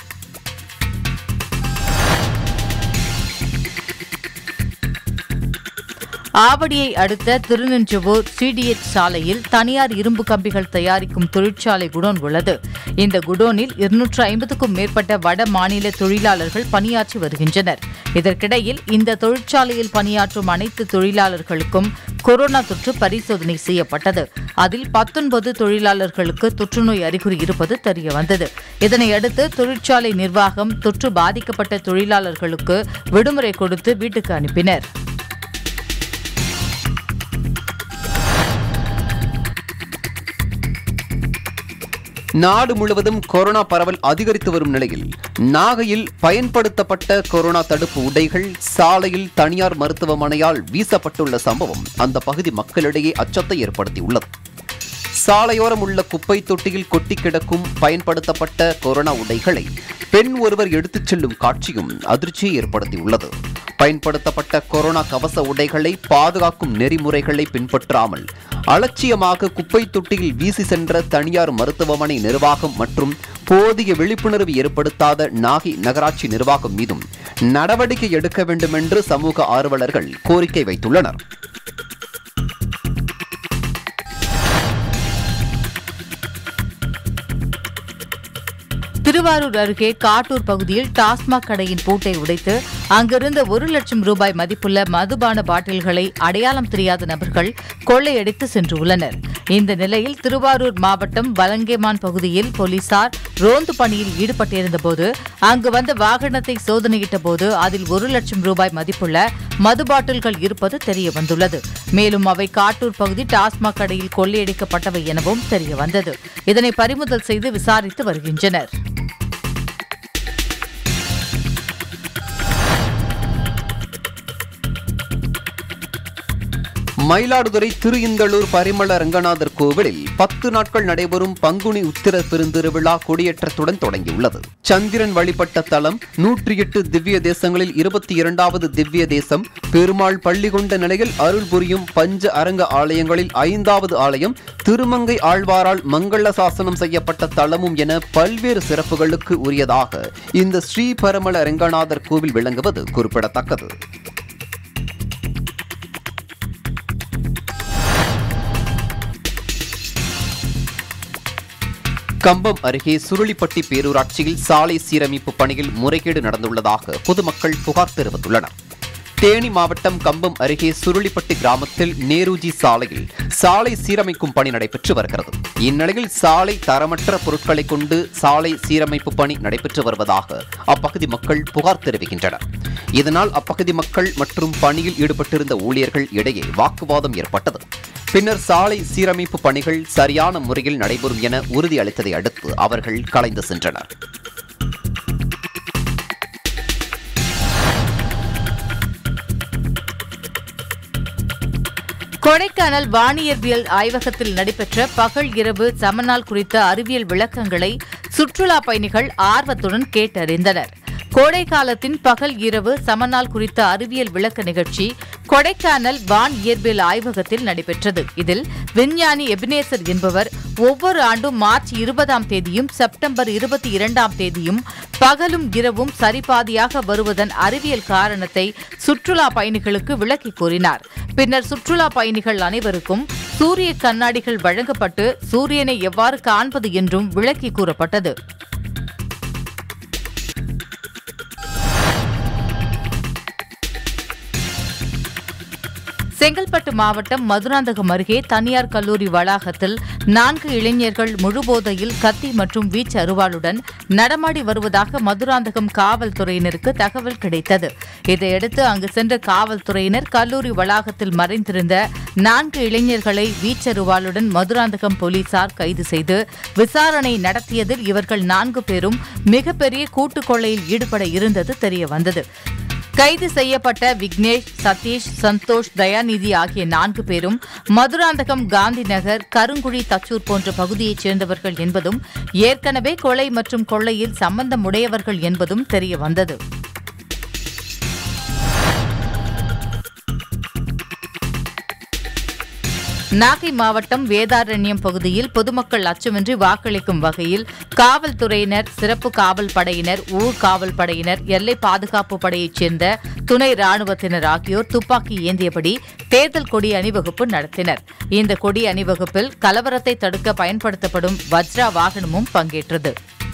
ஆவடியை அடுத்த திருநின்றவூர் சிடிஎச் சாலையில் தனியார் இரும்பு கம்பிகள் தயாரிக்கும் தொழிற்சாலை குடோன் உள்ளது இந்த குடோனில் இருநூற்று ஐம்பதுக்கும் மேற்பட்ட வட மாநில தொழிலாளர்கள் பணியாற்றி வருகின்றனர் இதற்கிடையில் இந்த தொழிற்சாலையில் பணியாற்றும் அனைத்து தொழிலாளர்களுக்கும் கொரோனா தொற்று பரிசோதனை செய்யப்பட்டது அதில் பத்தொன்பது தொழிலாளர்களுக்கு தொற்றுநோய் அறிகுறி இருப்பது தெரியவந்தது இதனையடுத்து தொழிற்சாலை நிர்வாகம் தொற்று பாதிக்கப்பட்ட தொழிலாளர்களுக்கு விடுமுறை கொடுத்து வீட்டுக்கு அனுப்பினர் நாடு முழுவதும் கொரோனா பரவல் அதிகரித்து வரும் நிலையில் நாகையில் பயன்படுத்தப்பட்ட கொரோனா தடுப்பு உடைகள் சாலையில் தனியார் மருத்துவமனையால் வீசப்பட்டுள்ள சம்பவம் அந்த பகுதி மக்களிடையே அச்சத்தை ஏற்படுத்தியுள்ளது சாலையோரம் உள்ள குப்பை தொட்டியில் கொட்டி கிடக்கும் பயன்படுத்தப்பட்ட கொரோனா உடைகளை பெண் ஒருவர் எடுத்துச் செல்லும் காட்சியும் அதிர்ச்சியை ஏற்படுத்தியுள்ளது பயன்படுத்தப்பட்ட கொரோனா கவச உடைகளை பாதுகாக்கும் நெறிமுறைகளை பின்பற்றாமல் அலட்சியமாக குப்பை தொட்டியில் வீசி சென்ற தனியார் மருத்துவமனை நிர்வாகம் மற்றும் போதிய விழிப்புணர்வு ஏற்படுத்தாத நாகை நகராட்சி நிர்வாகம் மீதும் நடவடிக்கை எடுக்க வேண்டும் என்று சமூக ஆர்வலர்கள் கோரிக்கை வைத்துள்ளனர் திருவாரூர் அருகே காட்டூர் பகுதியில் டாஸ்மாக் கடையின் பூட்டை உடைத்து அங்கிருந்த ஒரு லட்சம் ரூபாய் மதிப்புள்ள மதுபான பாட்டில்களை அடையாளம் தெரியாத நபர்கள் கொள்ளையடித்து சென்றுள்ளனர் இந்த நிலையில் திருவாரூர் மாவட்டம் வலங்கேமான் பகுதியில் போலீசார் ரோந்து பணியில் ஈடுபட்டிருந்தபோது அங்கு வந்த வாகனத்தை சோதனையிட்ட போது அதில் ஒரு லட்சம் ரூபாய் மதிப்புள்ள மது பாட்டில்கள் இருப்பது தெரிய வந்துள்ளது மேலும் அவை காட்டூர் பகுதி டாஸ்மாக் கடையில் கொள்ளையடிக்கப்பட்டவை எனவும் தெரிய வந்தது இதனை பறிமுதல் செய்து விசாரித்து வருகின்றனர் மயிலாடுதுறை திரு இந்தளூர் பரிமள ரங்கநாதர் கோவிலில் பத்து நாட்கள் நடைபெறும் பங்குனி உத்திர பெருந்திருவிழா கொடியேற்றத்துடன் தொடங்கியுள்ளது சந்திரன் வழிபட்ட தலம் நூற்றி எட்டு திவ்ய தேசங்களில் இருபத்தி இரண்டாவது திவ்ய தேசம் பெருமாள் பள்ளி கொண்ட நிலையில் அருள் புரியும் பஞ்ச அரங்க ஆலயங்களில் ஐந்தாவது ஆலயம் திருமங்கை ஆழ்வாரால் மங்கள சாசனம் செய்யப்பட்ட தலமும் என பல்வேறு சிறப்புகளுக்கு உரியதாக இந்த ஸ்ரீ பரமள ரங்கநாதர் கோவில் விளங்குவது குறிப்பிடத்தக்கது கம்பம் அருகே சுருளிப்பட்டி பேரூராட்சியில் சாலை சீரமைப்பு பணியில் முறைகேடு நடந்துள்ளதாக பொதுமக்கள் புகார் தெரிவித்துள்ளனர் தேனி மாவட்டம் கம்பம் அருகே சுருளிப்பட்டி கிராமத்தில் நேருஜி சாலையில் சாலை சீரமைக்கும் பணி நடைபெற்று வருகிறது இந்நிலையில் சாலை தரமற்ற பொருட்களை கொண்டு சாலை சீரமைப்பு பணி நடைபெற்று வருவதாக அப்பகுதி மக்கள் புகார் தெரிவிக்கின்றனர் இதனால் அப்பகுதி மக்கள் மற்றும் பணியில் ஈடுபட்டிருந்த ஊழியர்கள் இடையே வாக்குவாதம் ஏற்பட்டது பின்னர் சாலை சீரமைப்பு பணிகள் சரியான முறையில் நடைபெறும் என உறுதியளித்ததை அடுத்து அவர்கள் கலைந்து சென்றனர் கொடைக்கானல் வானியற்பியல் ஆய்வகத்தில் நடைபெற்ற பகல் இரவு சமநாள் குறித்த அறிவியல் விளக்கங்களை சுற்றுலா பயணிகள் ஆர்வத்துடன் கேட்டறிந்தனர் கோடை காலத்தின் பகல் இரவு சமநாள் குறித்த அறிவியல் விளக்க நிகழ்ச்சி கொடைக்கானல் வான் இயற்பியல் ஆய்வகத்தில் நடைபெற்றது இதில் விஞ்ஞானி எபினேசர் என்பவர் ஒவ்வொரு ஆண்டும் மார்ச் இருபதாம் தேதியும் செப்டம்பர் இருபத்தி இரண்டாம் தேதியும் பகலும் இரவும் சரிபாதியாக வருவதன் அறிவியல் காரணத்தை சுற்றுலா பயணிகளுக்கு விளக்கி கூறினார் பின்னர் சுற்றுலா பயணிகள் அனைவருக்கும் சூரிய கண்ணாடிகள் வழங்கப்பட்டு சூரியனை எவ்வாறு காண்பது என்றும் விளக்கி கூறப்பட்டது செங்கல்பட்டு மாவட்டம் மதுராந்தகம் அருகே தனியார் கல்லூரி வளாகத்தில் நான்கு இளைஞர்கள் முழுபோதையில் கத்தி மற்றும் வீச்சு அருவாளுடன் நடமாடி வருவதாக மதுராந்தகம் காவல்துறையினருக்கு தகவல் கிடைத்தது இதையடுத்து அங்கு சென்ற காவல்துறையினர் கல்லூரி வளாகத்தில் மறைந்திருந்த நான்கு இளைஞர்களை வீச்சருவாளுடன் மதுராந்தகம் போலீசார் கைது செய்து விசாரணை நடத்தியதில் இவர்கள் நான்கு பேரும் மிகப்பெரிய கூட்டுக் கொள்ளையில் ஈடுபட இருந்தது தெரியவந்தது கைது செய்யப்பட்ட விக்னேஷ் சதீஷ் சந்தோஷ் தயாநிதி ஆகிய நான்கு பேரும் மதுராந்தகம் காந்தி நகர் கருங்குழி தச்சூர் போன்ற பகுதியைச் சேர்ந்தவர்கள் என்பதும் ஏற்கனவே கொலை மற்றும் கொள்ளையில் சம்பந்தம் உடையவர்கள் என்பதும் தெரியவந்தது நாகை மாவட்டம் வேதாரண்யம் பகுதியில் பொதுமக்கள் அச்சமின்றி வாக்களிக்கும் வகையில் காவல்துறையினர் சிறப்பு காவல் படையினர் ஊர் காவல் படையினர் எல்லை பாதுகாப்பு படையைச் சேர்ந்த துணை ராணுவத்தினர் ஆகியோர் துப்பாக்கி ஏந்தியபடி தேர்தல் கொடி அணிவகுப்பு நடத்தினர் இந்த கொடி அணிவகுப்பில் கலவரத்தை தடுக்க பயன்படுத்தப்படும் வஜ்ரா வாகனமும் பங்கேற்றது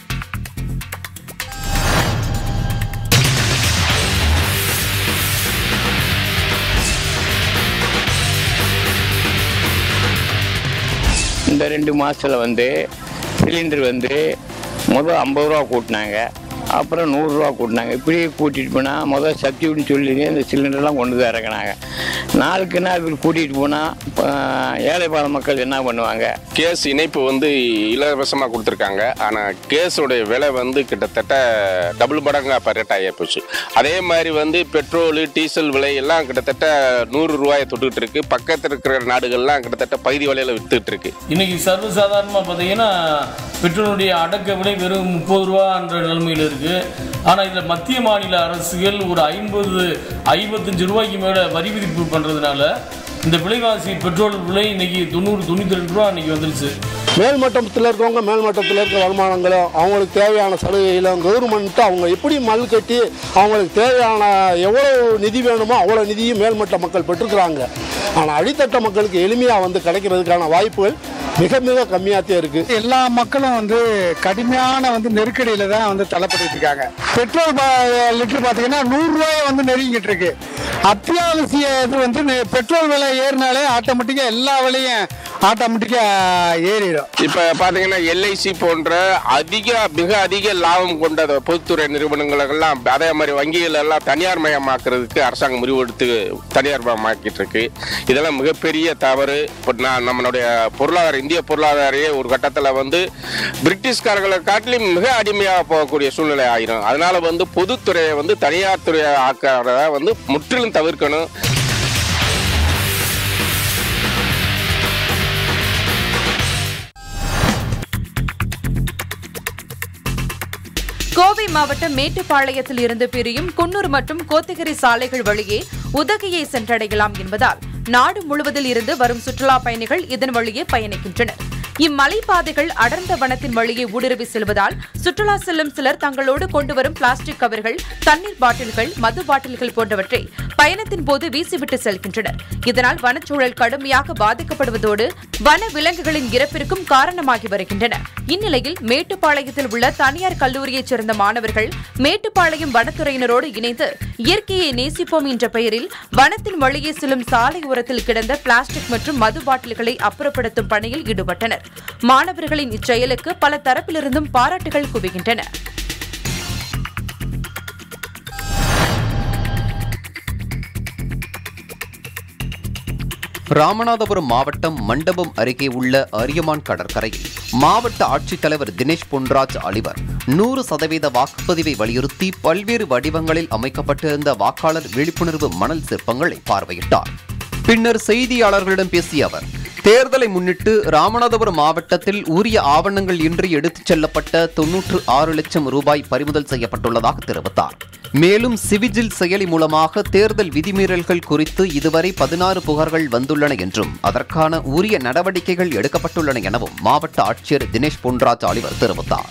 இந்த ரெண்டு மாதத்தில் வந்து சிலிண்டர் வந்து முதல் ஐம்பது ரூபா கூட்டினாங்க அப்புறம் நூறுரூவா கூட்டினாங்க இப்படியே கூட்டிகிட்டு போனால் முதல் சப்சிடின்னு சொல்லி இந்த சிலிண்டர்லாம் கொண்டு தான் இறக்குனாங்க நாளுக்கு நாள் இப்படி கூட்டிகிட்டு போனால் ஏழை பால மக்கள் என்ன பண்ணுவாங்க கேஸ் இணைப்பு வந்து இலவசமாக கொடுத்துருக்காங்க ஆனால் கேஸோடைய விலை வந்து கிட்டத்தட்ட டபுள் மடங்காக இப்போ ரேட் ஆகி போச்சு அதே மாதிரி வந்து பெட்ரோலு டீசல் விலை எல்லாம் கிட்டத்தட்ட நூறு ரூபாயை தொட்டுக்கிட்டு இருக்கு பக்கத்தில் இருக்கிற நாடுகள்லாம் கிட்டத்தட்ட பகுதி விலையில் வித்துட்டு இருக்கு இன்னைக்கு சர்வசாதாரணமாக பார்த்தீங்கன்னா பெட்ரோலுடைய அடக்க விலை வெறும் முப்பது ரூபா என்ற நிலைமையில் இருக்குது ஆனால் இதில் மத்திய மாநில அரசுகள் ஒரு ஐம்பது ஐம்பத்தஞ்சு ரூபாய்க்கு மேலே வரி விதிப்பு பண்ணுறதுனால இந்த விலைவாசி பெட்ரோல் விலை இன்னைக்கு தொண்ணூறு தொண்ணூற்றி ரெண்டு ரூபா இன்னைக்கு வந்துருச்சு மேல்மட்டத்தில் இருக்கவங்க மேல்மட்டத்தில் இருக்க வருமானங்களும் அவங்களுக்கு தேவையான சலுகைகளும் கவர்மெண்ட்டு அவங்க எப்படி மல் கட்டி அவங்களுக்கு தேவையான எவ்வளோ நிதி வேணுமோ அவ்வளோ நிதியும் மேல்மட்ட மக்கள் பெற்றுக்கிறாங்க ஆனால் அடித்தட்ட மக்களுக்கு எளிமையாக வந்து கிடைக்கிறதுக்கான வாய்ப்புகள் மிக மிக கம்மியாகத்தே இருக்குது எல்லா மக்களும் வந்து கடுமையான வந்து நெருக்கடியில தான் வந்து தள்ளப்பட்டு இருக்காங்க பெட்ரோல் பா- லிட்டர் பார்த்தீங்கன்னா நூறு ரூபாயை வந்து நெருங்கிட்டு இருக்கு அத்தியாவசிய இது வந்து நெ- பெட்ரோல் விலை ஏறினாலே ஆட்டோமேட்டிக்காக எல்லா விலையும் ஆட்டோமேட்டிக்காக ஏறிடும் இப்ப பாத்தீங்கன்னா எல்ஐசி போன்ற அதிக மிக அதிக லாபம் கொண்ட அந்த பொதுத்துறை நிறுவனங்களெல்லாம் அதே மாதிரி வங்கிகள் எல்லாம் தனியார் மயமாக்குறதுக்கு அரசாங்கம் முடிவெடுத்து தனியார் மயமாக்கிட்டு இருக்கு இதெல்லாம் மிகப்பெரிய தவறு இப்போ நான் நம்மளுடைய பொருளாதார இந்திய பொருளாதாரையே ஒரு கட்டத்துல வந்து பிரிட்டிஷ்காரர்களை காட்டிலும் மிக அடிமையாக போகக்கூடிய சூழ்நிலை ஆயிரும் அதனால வந்து பொதுத்துறையை வந்து தனியார் துறையை ஆக்கிறத வந்து முற்றிலும் தவிர்க்கணும் கோவை மாவட்டம் மேட்டுப்பாளையத்தில் இருந்து பிரியும் குன்னூர் மற்றும் கோத்தகிரி சாலைகள் வழியே உதகையை சென்றடையலாம் என்பதால் நாடு முழுவதில் இருந்து வரும் சுற்றுலா பயணிகள் இதன் வழியே பயணிக்கின்றனர் இம்மலைப்பாதைகள் அடர்ந்த வனத்தின் வழியே ஊடுருவி செல்வதால் சுற்றுலா செல்லும் சிலர் தங்களோடு கொண்டு வரும் பிளாஸ்டிக் கவர்கள் தண்ணீர் பாட்டில்கள் மது பாட்டில்கள் போன்றவற்றை பயணத்தின் போது வீசிவிட்டு செல்கின்றனர் இதனால் வனச்சூழல் கடுமையாக பாதிக்கப்படுவதோடு வன விலங்குகளின் இறப்பிற்கும் காரணமாகி வருகின்றன இந்நிலையில் மேட்டுப்பாளையத்தில் உள்ள தனியார் கல்லூரியைச் சேர்ந்த மாணவர்கள் மேட்டுப்பாளையம் வனத்துறையினரோடு இணைந்து இயற்கையை நேசிப்போம் என்ற பெயரில் வனத்தின் வழியே செல்லும் சாலை ஓரத்தில் கிடந்த பிளாஸ்டிக் மற்றும் மது பாட்டில்களை அப்புறப்படுத்தும் பணியில் ஈடுபட்டனர் மாணவர்களின் இச்செயலுக்கு பல தரப்பிலிருந்தும் பாராட்டுகள் குவிகின்றன ராமநாதபுரம் மாவட்டம் மண்டபம் அருகே உள்ள அரியமான் கடற்கரையில் மாவட்ட ஆட்சித்தலைவர் தினேஷ் பொன்ராஜ் அலிவர் நூறு சதவீத வாக்குப்பதிவை வலியுறுத்தி பல்வேறு வடிவங்களில் அமைக்கப்பட்டிருந்த வாக்காளர் விழிப்புணர்வு மணல் சிற்பங்களை பார்வையிட்டார் பின்னர் செய்தியாளர்களிடம் பேசிய அவர் தேர்தலை முன்னிட்டு ராமநாதபுரம் மாவட்டத்தில் உரிய ஆவணங்கள் இன்றி எடுத்துச் செல்லப்பட்ட தொன்னூற்று ஆறு லட்சம் ரூபாய் பறிமுதல் செய்யப்பட்டுள்ளதாக தெரிவித்தார் மேலும் சிவிஜில் செயலி மூலமாக தேர்தல் விதிமீறல்கள் குறித்து இதுவரை பதினாறு புகார்கள் வந்துள்ளன என்றும் அதற்கான உரிய நடவடிக்கைகள் எடுக்கப்பட்டுள்ளன எனவும் மாவட்ட ஆட்சியர் தினேஷ் பொன்ராஜ் ஆலிவர் தெரிவித்தார்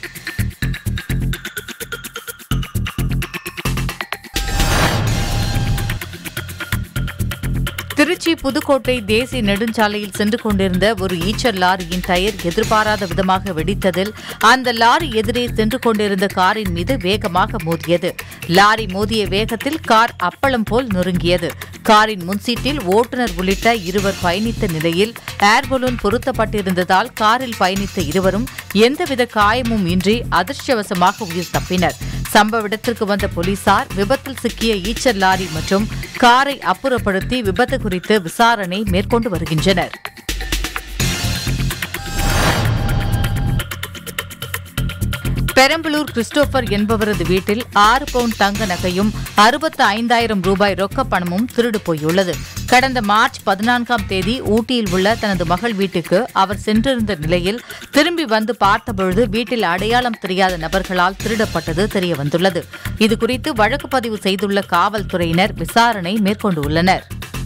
திருச்சி புதுக்கோட்டை தேசிய நெடுஞ்சாலையில் சென்று கொண்டிருந்த ஒரு ஈச்சர் லாரியின் டயர் எதிர்பாராத விதமாக வெடித்ததில் அந்த லாரி எதிரே சென்று கொண்டிருந்த காரின் மீது வேகமாக மோதியது லாரி மோதிய வேகத்தில் கார் அப்பளம் போல் நொறுங்கியது காரின் முன்சீட்டில் ஓட்டுநர் உள்ளிட்ட இருவர் பயணித்த நிலையில் ஏர் பலூன் பொருத்தப்பட்டிருந்ததால் காரில் பயணித்த இருவரும் எந்தவித காயமும் இன்றி அதிர்ஷ்டவசமாக உயிர் தப்பினர் சம்பவ இடத்திற்கு வந்த போலீசார் விபத்தில் சிக்கிய ஈச்சர் லாரி மற்றும் காரை அப்புறப்படுத்தி விபத்து குறித்து விசாரணை மேற்கொண்டு வருகின்றனர் பெரம்பலூர் கிறிஸ்டோபர் என்பவரது வீட்டில் ஆறு பவுண்ட் தங்க நகையும் அறுபத்து ஐந்தாயிரம் ரூபாய் ரொக்க பணமும் திருடு போயுள்ளது கடந்த மார்ச் பதினான்காம் தேதி ஊட்டியில் உள்ள தனது மகள் வீட்டுக்கு அவர் சென்றிருந்த நிலையில் திரும்பி வந்து பார்த்தபொழுது வீட்டில் அடையாளம் தெரியாத நபர்களால் திருடப்பட்டது தெரியவந்துள்ளது இதுகுறித்து வழக்கு பதிவு செய்துள்ள காவல்துறையினர் விசாரணை மேற்கொண்டுள்ளனர்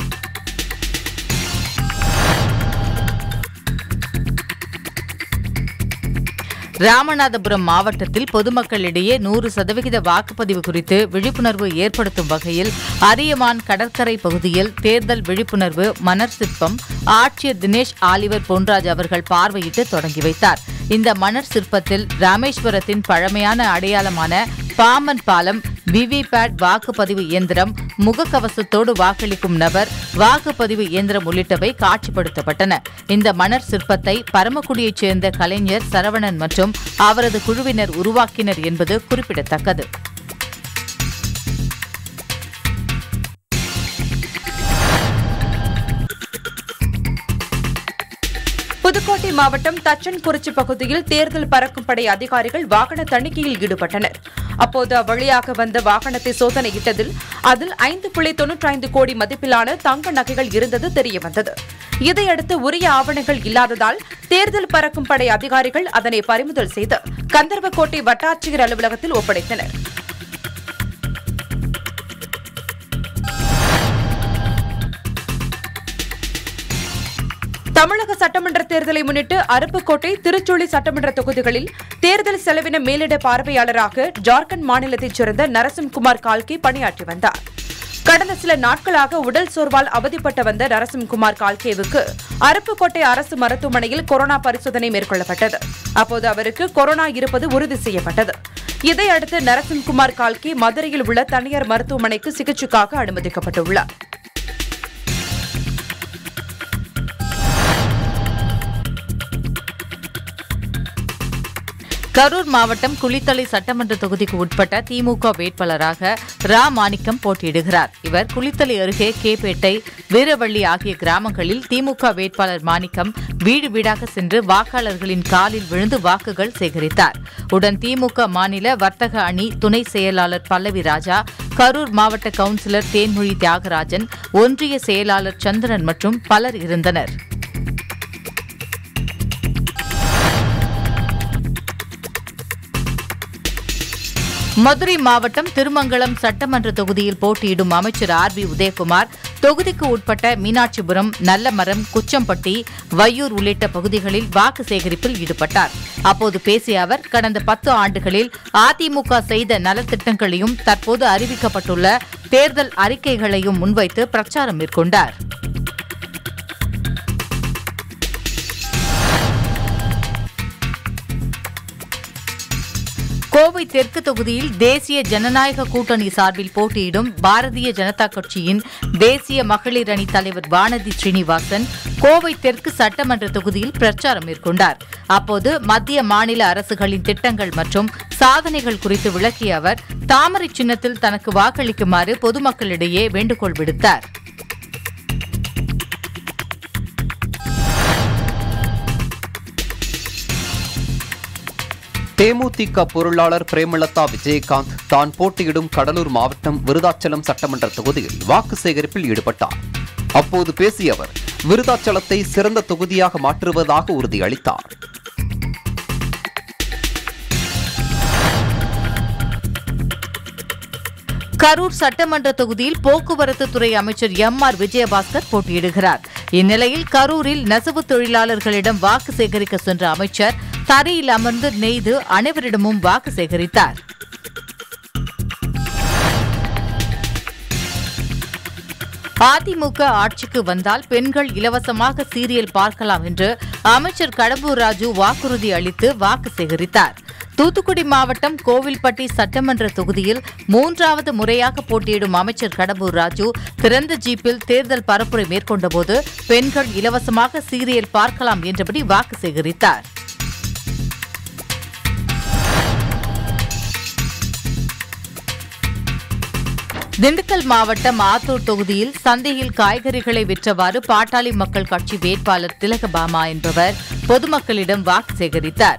ராமநாதபுரம் மாவட்டத்தில் பொதுமக்களிடையே நூறு சதவிகித வாக்குப்பதிவு குறித்து விழிப்புணர்வு ஏற்படுத்தும் வகையில் அரியமான் கடற்கரை பகுதியில் தேர்தல் விழிப்புணர்வு மணர் சிற்பம் ஆட்சியர் தினேஷ் ஆலிவர் பொன்ராஜ் அவர்கள் பார்வையிட்டு தொடங்கி வைத்தார் இந்த மணர் சிற்பத்தில் ராமேஸ்வரத்தின் பழமையான அடையாளமான பாமன் பாலம் விவிபேட் வாக்குப்பதிவு இயந்திரம் முகக்கவசத்தோடு வாக்களிக்கும் நபர் வாக்குப்பதிவு இயந்திரம் உள்ளிட்டவை காட்சிப்படுத்தப்பட்டன இந்த மணர் சிற்பத்தை பரமக்குடியைச் சேர்ந்த கலைஞர் சரவணன் மற்றும் அவரது குழுவினர் உருவாக்கினர் என்பது குறிப்பிடத்தக்கது புதுக்கோட்டை மாவட்டம் தச்சன்குறிச்சி பகுதியில் தேர்தல் பறக்கும் படை அதிகாரிகள் வாகன தணிக்கையில் ஈடுபட்டனர் அப்போது அவ்வழியாக வந்த வாகனத்தை சோதனையிட்டதில் அதில் ஐந்து புள்ளி தொன்னூற்றி ஐந்து கோடி மதிப்பிலான தங்க நகைகள் இருந்தது தெரியவந்தது இதையடுத்து உரிய ஆவணங்கள் இல்லாததால் தேர்தல் பறக்கும் படை அதிகாரிகள் அதனை பறிமுதல் செய்து கந்தர்வக்கோட்டை வட்டாட்சியர் அலுவலகத்தில் ஒப்படைத்தனர் தமிழக சட்டமன்ற தேர்தலை முன்னிட்டு அருப்புக்கோட்டை திருச்சுழி சட்டமன்ற தொகுதிகளில் தேர்தல் செலவின மேலிட பார்வையாளராக ஜார்க்கண்ட் மாநிலத்தைச் சேர்ந்த நரசிம்குமார் கால்கே பணியாற்றி வந்தார் கடந்த சில நாட்களாக உடல் சோர்வால் அவதிப்பட்டு வந்த நரசிம்குமார் கால்கேவுக்கு அருப்புக்கோட்டை அரசு மருத்துவமனையில் கொரோனா பரிசோதனை மேற்கொள்ளப்பட்டது அப்போது அவருக்கு கொரோனா இருப்பது உறுதி செய்யப்பட்டது இதையடுத்து நரசிம்குமார் கால்கே மதுரையில் உள்ள தனியார் மருத்துவமனைக்கு சிகிச்சைக்காக அனுமதிக்கப்பட்டுள்ளார் கரூர் மாவட்டம் குளித்தலை சட்டமன்ற தொகுதிக்கு உட்பட்ட திமுக வேட்பாளராக ரா மாணிக்கம் போட்டியிடுகிறார் இவர் குளித்தலை அருகே கேப்பேட்டை வீரவள்ளி ஆகிய கிராமங்களில் திமுக வேட்பாளர் மாணிக்கம் வீடு வீடாக சென்று வாக்காளர்களின் காலில் விழுந்து வாக்குகள் சேகரித்தார் உடன் திமுக மாநில வர்த்தக அணி துணை செயலாளர் பல்லவி ராஜா கரூர் மாவட்ட கவுன்சிலர் தேன்மொழி தியாகராஜன் ஒன்றிய செயலாளர் சந்திரன் மற்றும் பலர் இருந்தனர் மதுரை மாவட்டம் திருமங்கலம் சட்டமன்ற தொகுதியில் போட்டியிடும் அமைச்சர் ஆர் பி உதயகுமார் தொகுதிக்கு உட்பட்ட மீனாட்சிபுரம் நல்லமரம் குச்சம்பட்டி வையூர் உள்ளிட்ட பகுதிகளில் வாக்கு சேகரிப்பில் ஈடுபட்டார் அப்போது பேசிய அவர் கடந்த பத்து ஆண்டுகளில் அதிமுக செய்த நலத்திட்டங்களையும் தற்போது அறிவிக்கப்பட்டுள்ள தேர்தல் அறிக்கைகளையும் முன்வைத்து பிரச்சாரம் மேற்கொண்டார் கோவை தெற்கு தொகுதியில் தேசிய ஜனநாயக கூட்டணி சார்பில் போட்டியிடும் பாரதிய ஜனதா கட்சியின் தேசிய மகளிர் அணி தலைவர் வானதி ஸ்ரீனிவாசன் கோவை தெற்கு சட்டமன்ற தொகுதியில் பிரச்சாரம் மேற்கொண்டார் அப்போது மத்திய மாநில அரசுகளின் திட்டங்கள் மற்றும் சாதனைகள் குறித்து விளக்கிய அவர் தாமரை சின்னத்தில் தனக்கு வாக்களிக்குமாறு பொதுமக்களிடையே வேண்டுகோள் விடுத்தார் தேமுதிக பொருளாளர் பிரேமலதா விஜயகாந்த் தான் போட்டியிடும் கடலூர் மாவட்டம் விருதாச்சலம் சட்டமன்ற தொகுதியில் வாக்கு சேகரிப்பில் ஈடுபட்டார் அப்போது பேசிய அவர் விருதாச்சலத்தை சிறந்த தொகுதியாக மாற்றுவதாக உறுதியளித்தார் கரூர் சட்டமன்ற தொகுதியில் போக்குவரத்து துறை அமைச்சர் எம் ஆர் விஜயபாஸ்கர் போட்டியிடுகிறார் இந்நிலையில் கரூரில் நெசவு தொழிலாளர்களிடம் வாக்கு சேகரிக்க சென்ற அமைச்சர் தரையில் அமர்ந்து நெய்து அனைவரிடமும் வாக்கு சேகரித்தார் அதிமுக ஆட்சிக்கு வந்தால் பெண்கள் இலவசமாக சீரியல் பார்க்கலாம் என்று அமைச்சர் கடம்பூர் ராஜு வாக்குறுதி அளித்து வாக்கு சேகரித்தார் தூத்துக்குடி மாவட்டம் கோவில்பட்டி சட்டமன்ற தொகுதியில் மூன்றாவது முறையாக போட்டியிடும் அமைச்சர் கடம்பூர் ராஜு திறந்த ஜீப்பில் தேர்தல் பரப்புரை மேற்கொண்டபோது பெண்கள் இலவசமாக சீரியல் பார்க்கலாம் என்றபடி வாக்கு சேகரித்தார் திண்டுக்கல் மாவட்டம் ஆத்தூர் தொகுதியில் சந்தையில் காய்கறிகளை விற்றவாறு பாட்டாளி மக்கள் கட்சி வேட்பாளர் திலகபாமா என்பவர் பொதுமக்களிடம் வாக்கு சேகரித்தார்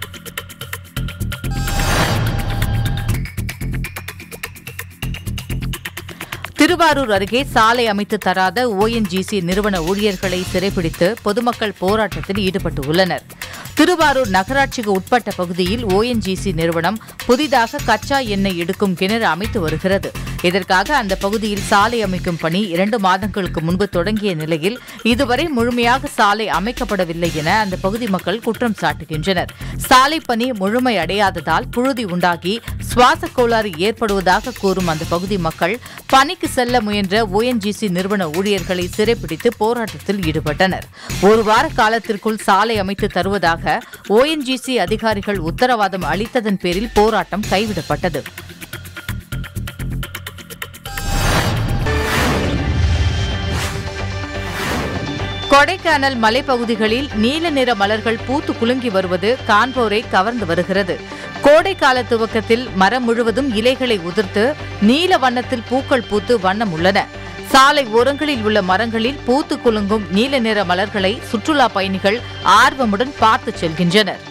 திருவாரூர் அருகே சாலை அமைத்து தராத ஓஎன்ஜிசி நிறுவன ஊழியர்களை சிறைபிடித்து பொதுமக்கள் போராட்டத்தில் ஈடுபட்டுள்ளனர் திருவாரூர் நகராட்சிக்கு உட்பட்ட பகுதியில் ஓஎன்ஜிசி நிறுவனம் புதிதாக கச்சா எண்ணெய் எடுக்கும் கிணறு அமைத்து வருகிறது இதற்காக அந்த பகுதியில் சாலை அமைக்கும் பணி இரண்டு மாதங்களுக்கு முன்பு தொடங்கிய நிலையில் இதுவரை முழுமையாக சாலை அமைக்கப்படவில்லை என அந்த பகுதி மக்கள் குற்றம் சாட்டுகின்றனர் சாலை பணி முழுமை அடையாததால் புழுதி உண்டாகி சுவாச கோளாறு ஏற்படுவதாக கூறும் அந்த பகுதி மக்கள் பணிக்கு செல்ல முயன்ற ஓஎன்ஜிசி நிறுவன ஊழியர்களை சிறைப்பிடித்து போராட்டத்தில் ஈடுபட்டனர் ஒரு வார காலத்திற்குள் சாலை அமைத்து தருவதாக ஓஎன்ஜிசி அதிகாரிகள் உத்தரவாதம் அளித்ததன் பேரில் போராட்டம் கைவிடப்பட்டது கொடைக்கானல் மலைப்பகுதிகளில் நீல நிற மலர்கள் பூத்து குலுங்கி வருவது காண்போரை கவர்ந்து வருகிறது கோடை கால துவக்கத்தில் மரம் முழுவதும் இலைகளை உதிர்த்து நீல வண்ணத்தில் பூக்கள் பூத்து வண்ணம் உள்ளன சாலை ஓரங்களில் உள்ள மரங்களில் பூத்து குலுங்கும் நீல நிற மலர்களை சுற்றுலா பயணிகள் ஆர்வமுடன் பார்த்து செல்கின்றனர்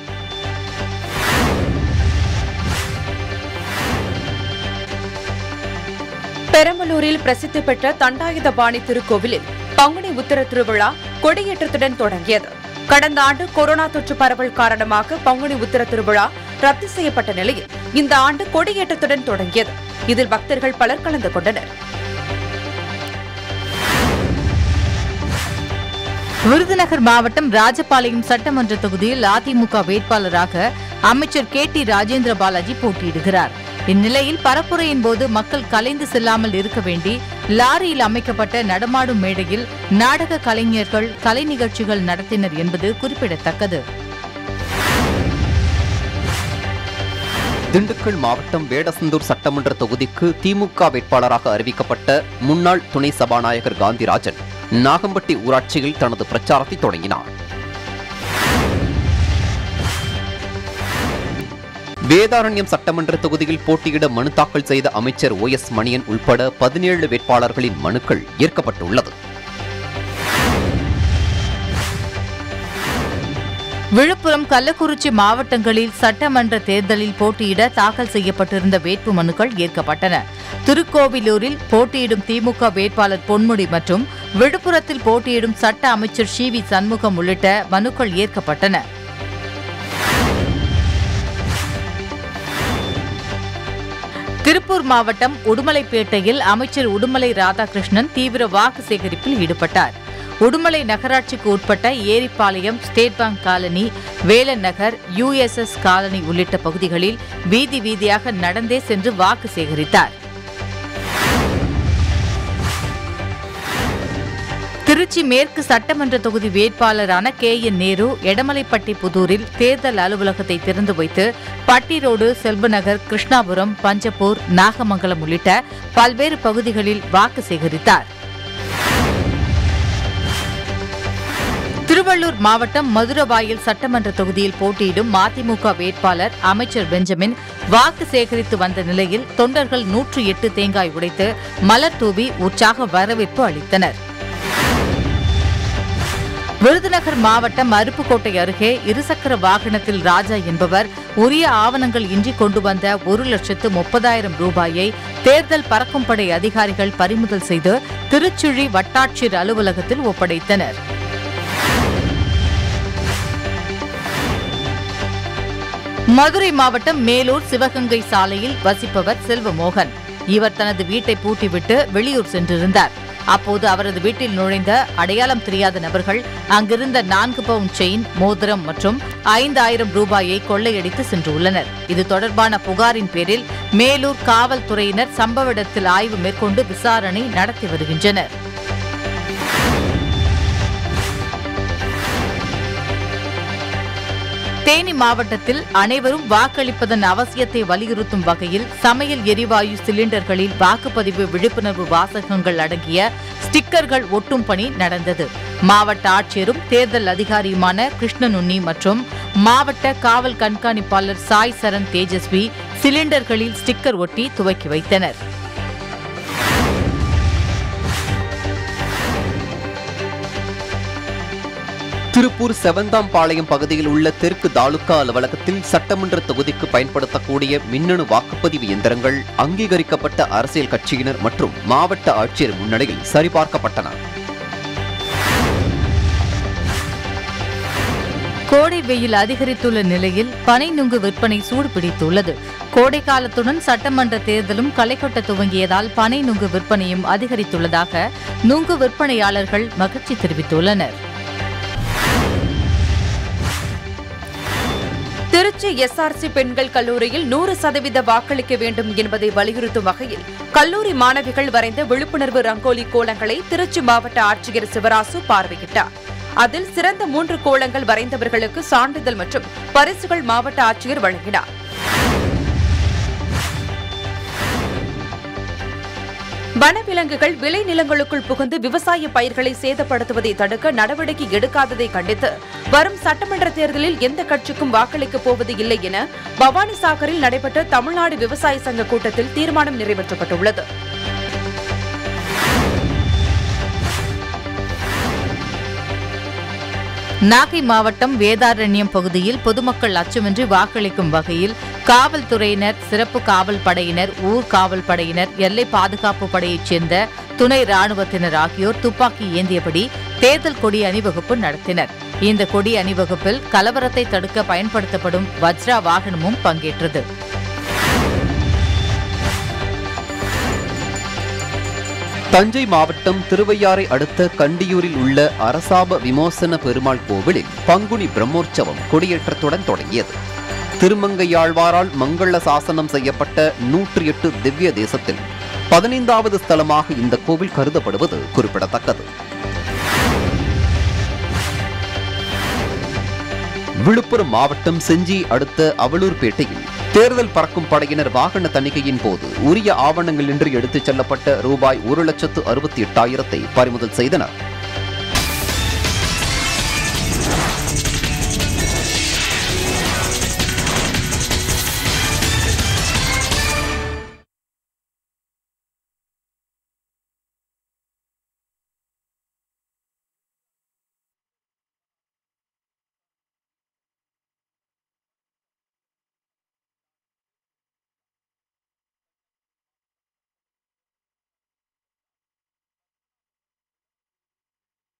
பெரம்பலூரில் பிரசித்தி பெற்ற தண்டாயுதபாணி திருக்கோவிலில் பங்குனி உத்திர திருவிழா கொடியேற்றத்துடன் தொடங்கியது கடந்த ஆண்டு கொரோனா தொற்று பரவல் காரணமாக பங்குனி உத்திர திருவிழா ரத்து செய்யப்பட்ட நிலையில் இந்த ஆண்டு கொடியேற்றத்துடன் தொடங்கியது இதில் பக்தர்கள் பலர் கலந்து கொண்டனர் விருதுநகர் மாவட்டம் ராஜபாளையம் சட்டமன்ற தொகுதியில் அதிமுக வேட்பாளராக அமைச்சர் கே டி ராஜேந்திர பாலாஜி போட்டியிடுகிறார் இந்நிலையில் பரப்புரையின் போது மக்கள் கலைந்து செல்லாமல் இருக்க வேண்டி லாரியில் அமைக்கப்பட்ட நடமாடும் மேடையில் நாடக கலைஞர்கள் கலை நிகழ்ச்சிகள் நடத்தினர் என்பது குறிப்பிடத்தக்கது திண்டுக்கல் மாவட்டம் வேடசந்தூர் சட்டமன்ற தொகுதிக்கு திமுக வேட்பாளராக அறிவிக்கப்பட்ட முன்னாள் துணை சபாநாயகர் காந்திராஜன் நாகம்பட்டி ஊராட்சியில் தனது பிரச்சாரத்தை தொடங்கினார் வேதாரண்யம் சட்டமன்ற தொகுதியில் போட்டியிட மனு தாக்கல் செய்த அமைச்சர் ஓ எஸ் மணியன் உள்பட பதினேழு வேட்பாளர்களின் மனுக்கள் ஏற்கப்பட்டுள்ளது விழுப்புரம் கள்ளக்குறிச்சி மாவட்டங்களில் சட்டமன்ற தேர்தலில் போட்டியிட தாக்கல் செய்யப்பட்டிருந்த வேட்பு மனுக்கள் ஏற்கப்பட்டன திருக்கோவிலூரில் போட்டியிடும் திமுக வேட்பாளர் பொன்முடி மற்றும் விழுப்புரத்தில் போட்டியிடும் சட்ட அமைச்சர் சி வி சண்முகம் உள்ளிட்ட மனுக்கள் ஏற்கப்பட்டன திருப்பூர் மாவட்டம் உடுமலைப்பேட்டையில் அமைச்சர் உடுமலை ராதாகிருஷ்ணன் தீவிர வாக்கு சேகரிப்பில் ஈடுபட்டார் உடுமலை நகராட்சிக்கு உட்பட்ட Eripalayam state bank colony Velan Nagar USS colony உள்ளிட்ட பகுதிகளில் வீதி வீதியாக நடந்தே சென்று வாக்கு சேகரித்தார் திருச்சி மேற்கு சட்டமன்ற தொகுதி வேட்பாளரான கே என் நேரு எடமலைப்பட்டி புதூரில் தேர்தல் அலுவலகத்தை திறந்து வைத்து பட்டி ரோடு செல்வநகர் கிருஷ்ணாபுரம் பஞ்சப்பூர் நாகமங்கலம் உள்ளிட்ட பல்வேறு பகுதிகளில் வாக்கு சேகரித்தார் திருவள்ளூர் மாவட்டம் மதுரவாயில் சட்டமன்ற தொகுதியில் போட்டியிடும் மதிமுக வேட்பாளர் அமைச்சர் பெஞ்சமின் வாக்கு சேகரித்து வந்த நிலையில் தொண்டர்கள் நூற்று எட்டு தேங்காய் உடைத்து மலர் தூவி உற்சாக வரவேற்பு அளித்தனர் விருதுநகர் மாவட்டம் அருப்புக்கோட்டை அருகே இருசக்கர வாகனத்தில் ராஜா என்பவர் உரிய ஆவணங்கள் இன்றி கொண்டு வந்த ஒரு லட்சத்து முப்பதாயிரம் ரூபாயை தேர்தல் பறக்கும் படை அதிகாரிகள் பறிமுதல் செய்து திருச்சுழி வட்டாட்சியர் அலுவலகத்தில் ஒப்படைத்தனர் மதுரை மாவட்டம் மேலூர் சிவகங்கை சாலையில் வசிப்பவர் செல்வமோகன் இவர் தனது வீட்டை பூட்டிவிட்டு வெளியூர் சென்றிருந்தார் அப்போது அவரது வீட்டில் நுழைந்த அடையாளம் தெரியாத நபர்கள் அங்கிருந்த நான்கு பவுண்ட் செயின் மோதிரம் மற்றும் ஐந்தாயிரம் ரூபாயை கொள்ளையடித்து சென்றுள்ளனர் இது தொடர்பான புகாரின் பேரில் மேலூர் காவல்துறையினர் சம்பவ இடத்தில் ஆய்வு மேற்கொண்டு விசாரணை நடத்தி வருகின்றனர் தேனி மாவட்டத்தில் அனைவரும் வாக்களிப்பதன் அவசியத்தை வலியுறுத்தும் வகையில் சமையல் எரிவாயு சிலிண்டர்களில் வாக்குப்பதிவு விழிப்புணர்வு வாசகங்கள் அடங்கிய ஸ்டிக்கர்கள் ஒட்டும் பணி நடந்தது மாவட்ட ஆட்சியரும் தேர்தல் அதிகாரியுமான கிருஷ்ணனுன்னி மற்றும் மாவட்ட காவல் கண்காணிப்பாளர் சாய் சரண் தேஜஸ்வி சிலிண்டர்களில் ஸ்டிக்கர் ஒட்டி துவக்கி வைத்தனர் திருப்பூர் செவந்தாம் பாளையம் பகுதியில் உள்ள தெற்கு தாலுகா அலுவலகத்தில் சட்டமன்ற தொகுதிக்கு பயன்படுத்தக்கூடிய மின்னணு வாக்குப்பதிவு இயந்திரங்கள் அங்கீகரிக்கப்பட்ட அரசியல் கட்சியினர் மற்றும் மாவட்ட ஆட்சியர் முன்னிலையில் சரிபார்க்கப்பட்டன கோடை வெயில் அதிகரித்துள்ள நிலையில் பனை நுங்கு விற்பனை சூடுபிடித்துள்ளது கோடை காலத்துடன் சட்டமன்ற தேர்தலும் களைகொட்ட துவங்கியதால் பனை நுங்கு விற்பனையும் அதிகரித்துள்ளதாக நுங்கு விற்பனையாளர்கள் மகிழ்ச்சி தெரிவித்துள்ளனர் திருச்சி எஸ்ஆர்சி பெண்கள் கல்லூரியில் நூறு சதவீத வாக்களிக்க வேண்டும் என்பதை வலியுறுத்தும் வகையில் கல்லூரி மாணவிகள் வரைந்த விழிப்புணர்வு ரங்கோலி கோலங்களை திருச்சி மாவட்ட ஆட்சியர் சிவராசு பார்வையிட்டார் அதில் சிறந்த மூன்று கோலங்கள் வரைந்தவர்களுக்கு சான்றிதழ் மற்றும் பரிசுகள் மாவட்ட ஆட்சியர் வழங்கினார் வனவிலங்குகள் விளைநிலங்களுக்குள் புகுந்து விவசாய பயிர்களை சேதப்படுத்துவதை தடுக்க நடவடிக்கை எடுக்காததை கண்டித்து வரும் சட்டமன்ற தேர்தலில் எந்த கட்சிக்கும் வாக்களிக்கப் போவது இல்லை என பவானிசாகரில் நடைபெற்ற தமிழ்நாடு விவசாய சங்க கூட்டத்தில் தீர்மானம் நிறைவேற்றப்பட்டுள்ளது நாகை மாவட்டம் வேதாரண்யம் பகுதியில் பொதுமக்கள் அச்சமின்றி வாக்களிக்கும் வகையில் காவல்துறையினர் சிறப்பு காவல் படையினர் ஊர் காவல் படையினர் எல்லை பாதுகாப்பு படையைச் சேர்ந்த துணை ராணுவத்தினர் ஆகியோர் துப்பாக்கி ஏந்தியபடி தேர்தல் கொடி அணிவகுப்பு நடத்தினர் இந்த கொடி அணிவகுப்பில் கலவரத்தை தடுக்க பயன்படுத்தப்படும் வஜ்ரா வாகனமும் பங்கேற்றது தஞ்சை மாவட்டம் திருவையாறை அடுத்த கண்டியூரில் உள்ள அரசாப விமோசன பெருமாள் கோவிலில் பங்குனி பிரம்மோற்சவம் கொடியேற்றத்துடன் தொடங்கியது திருமங்கையாழ்வாரால் மங்கள சாசனம் செய்யப்பட்ட நூற்றி எட்டு திவ்ய தேசத்தில் பதினைந்தாவது ஸ்தலமாக இந்த கோவில் கருதப்படுவது குறிப்பிடத்தக்கது விழுப்புரம் மாவட்டம் செஞ்சி அடுத்த அவலூர்பேட்டையில் தேர்தல் பறக்கும் படையினர் வாகன தணிக்கையின் போது உரிய ஆவணங்களின்றி எடுத்துச் செல்லப்பட்ட ரூபாய் ஒரு லட்சத்து அறுபத்தி எட்டாயிரத்தை பறிமுதல் செய்தனர்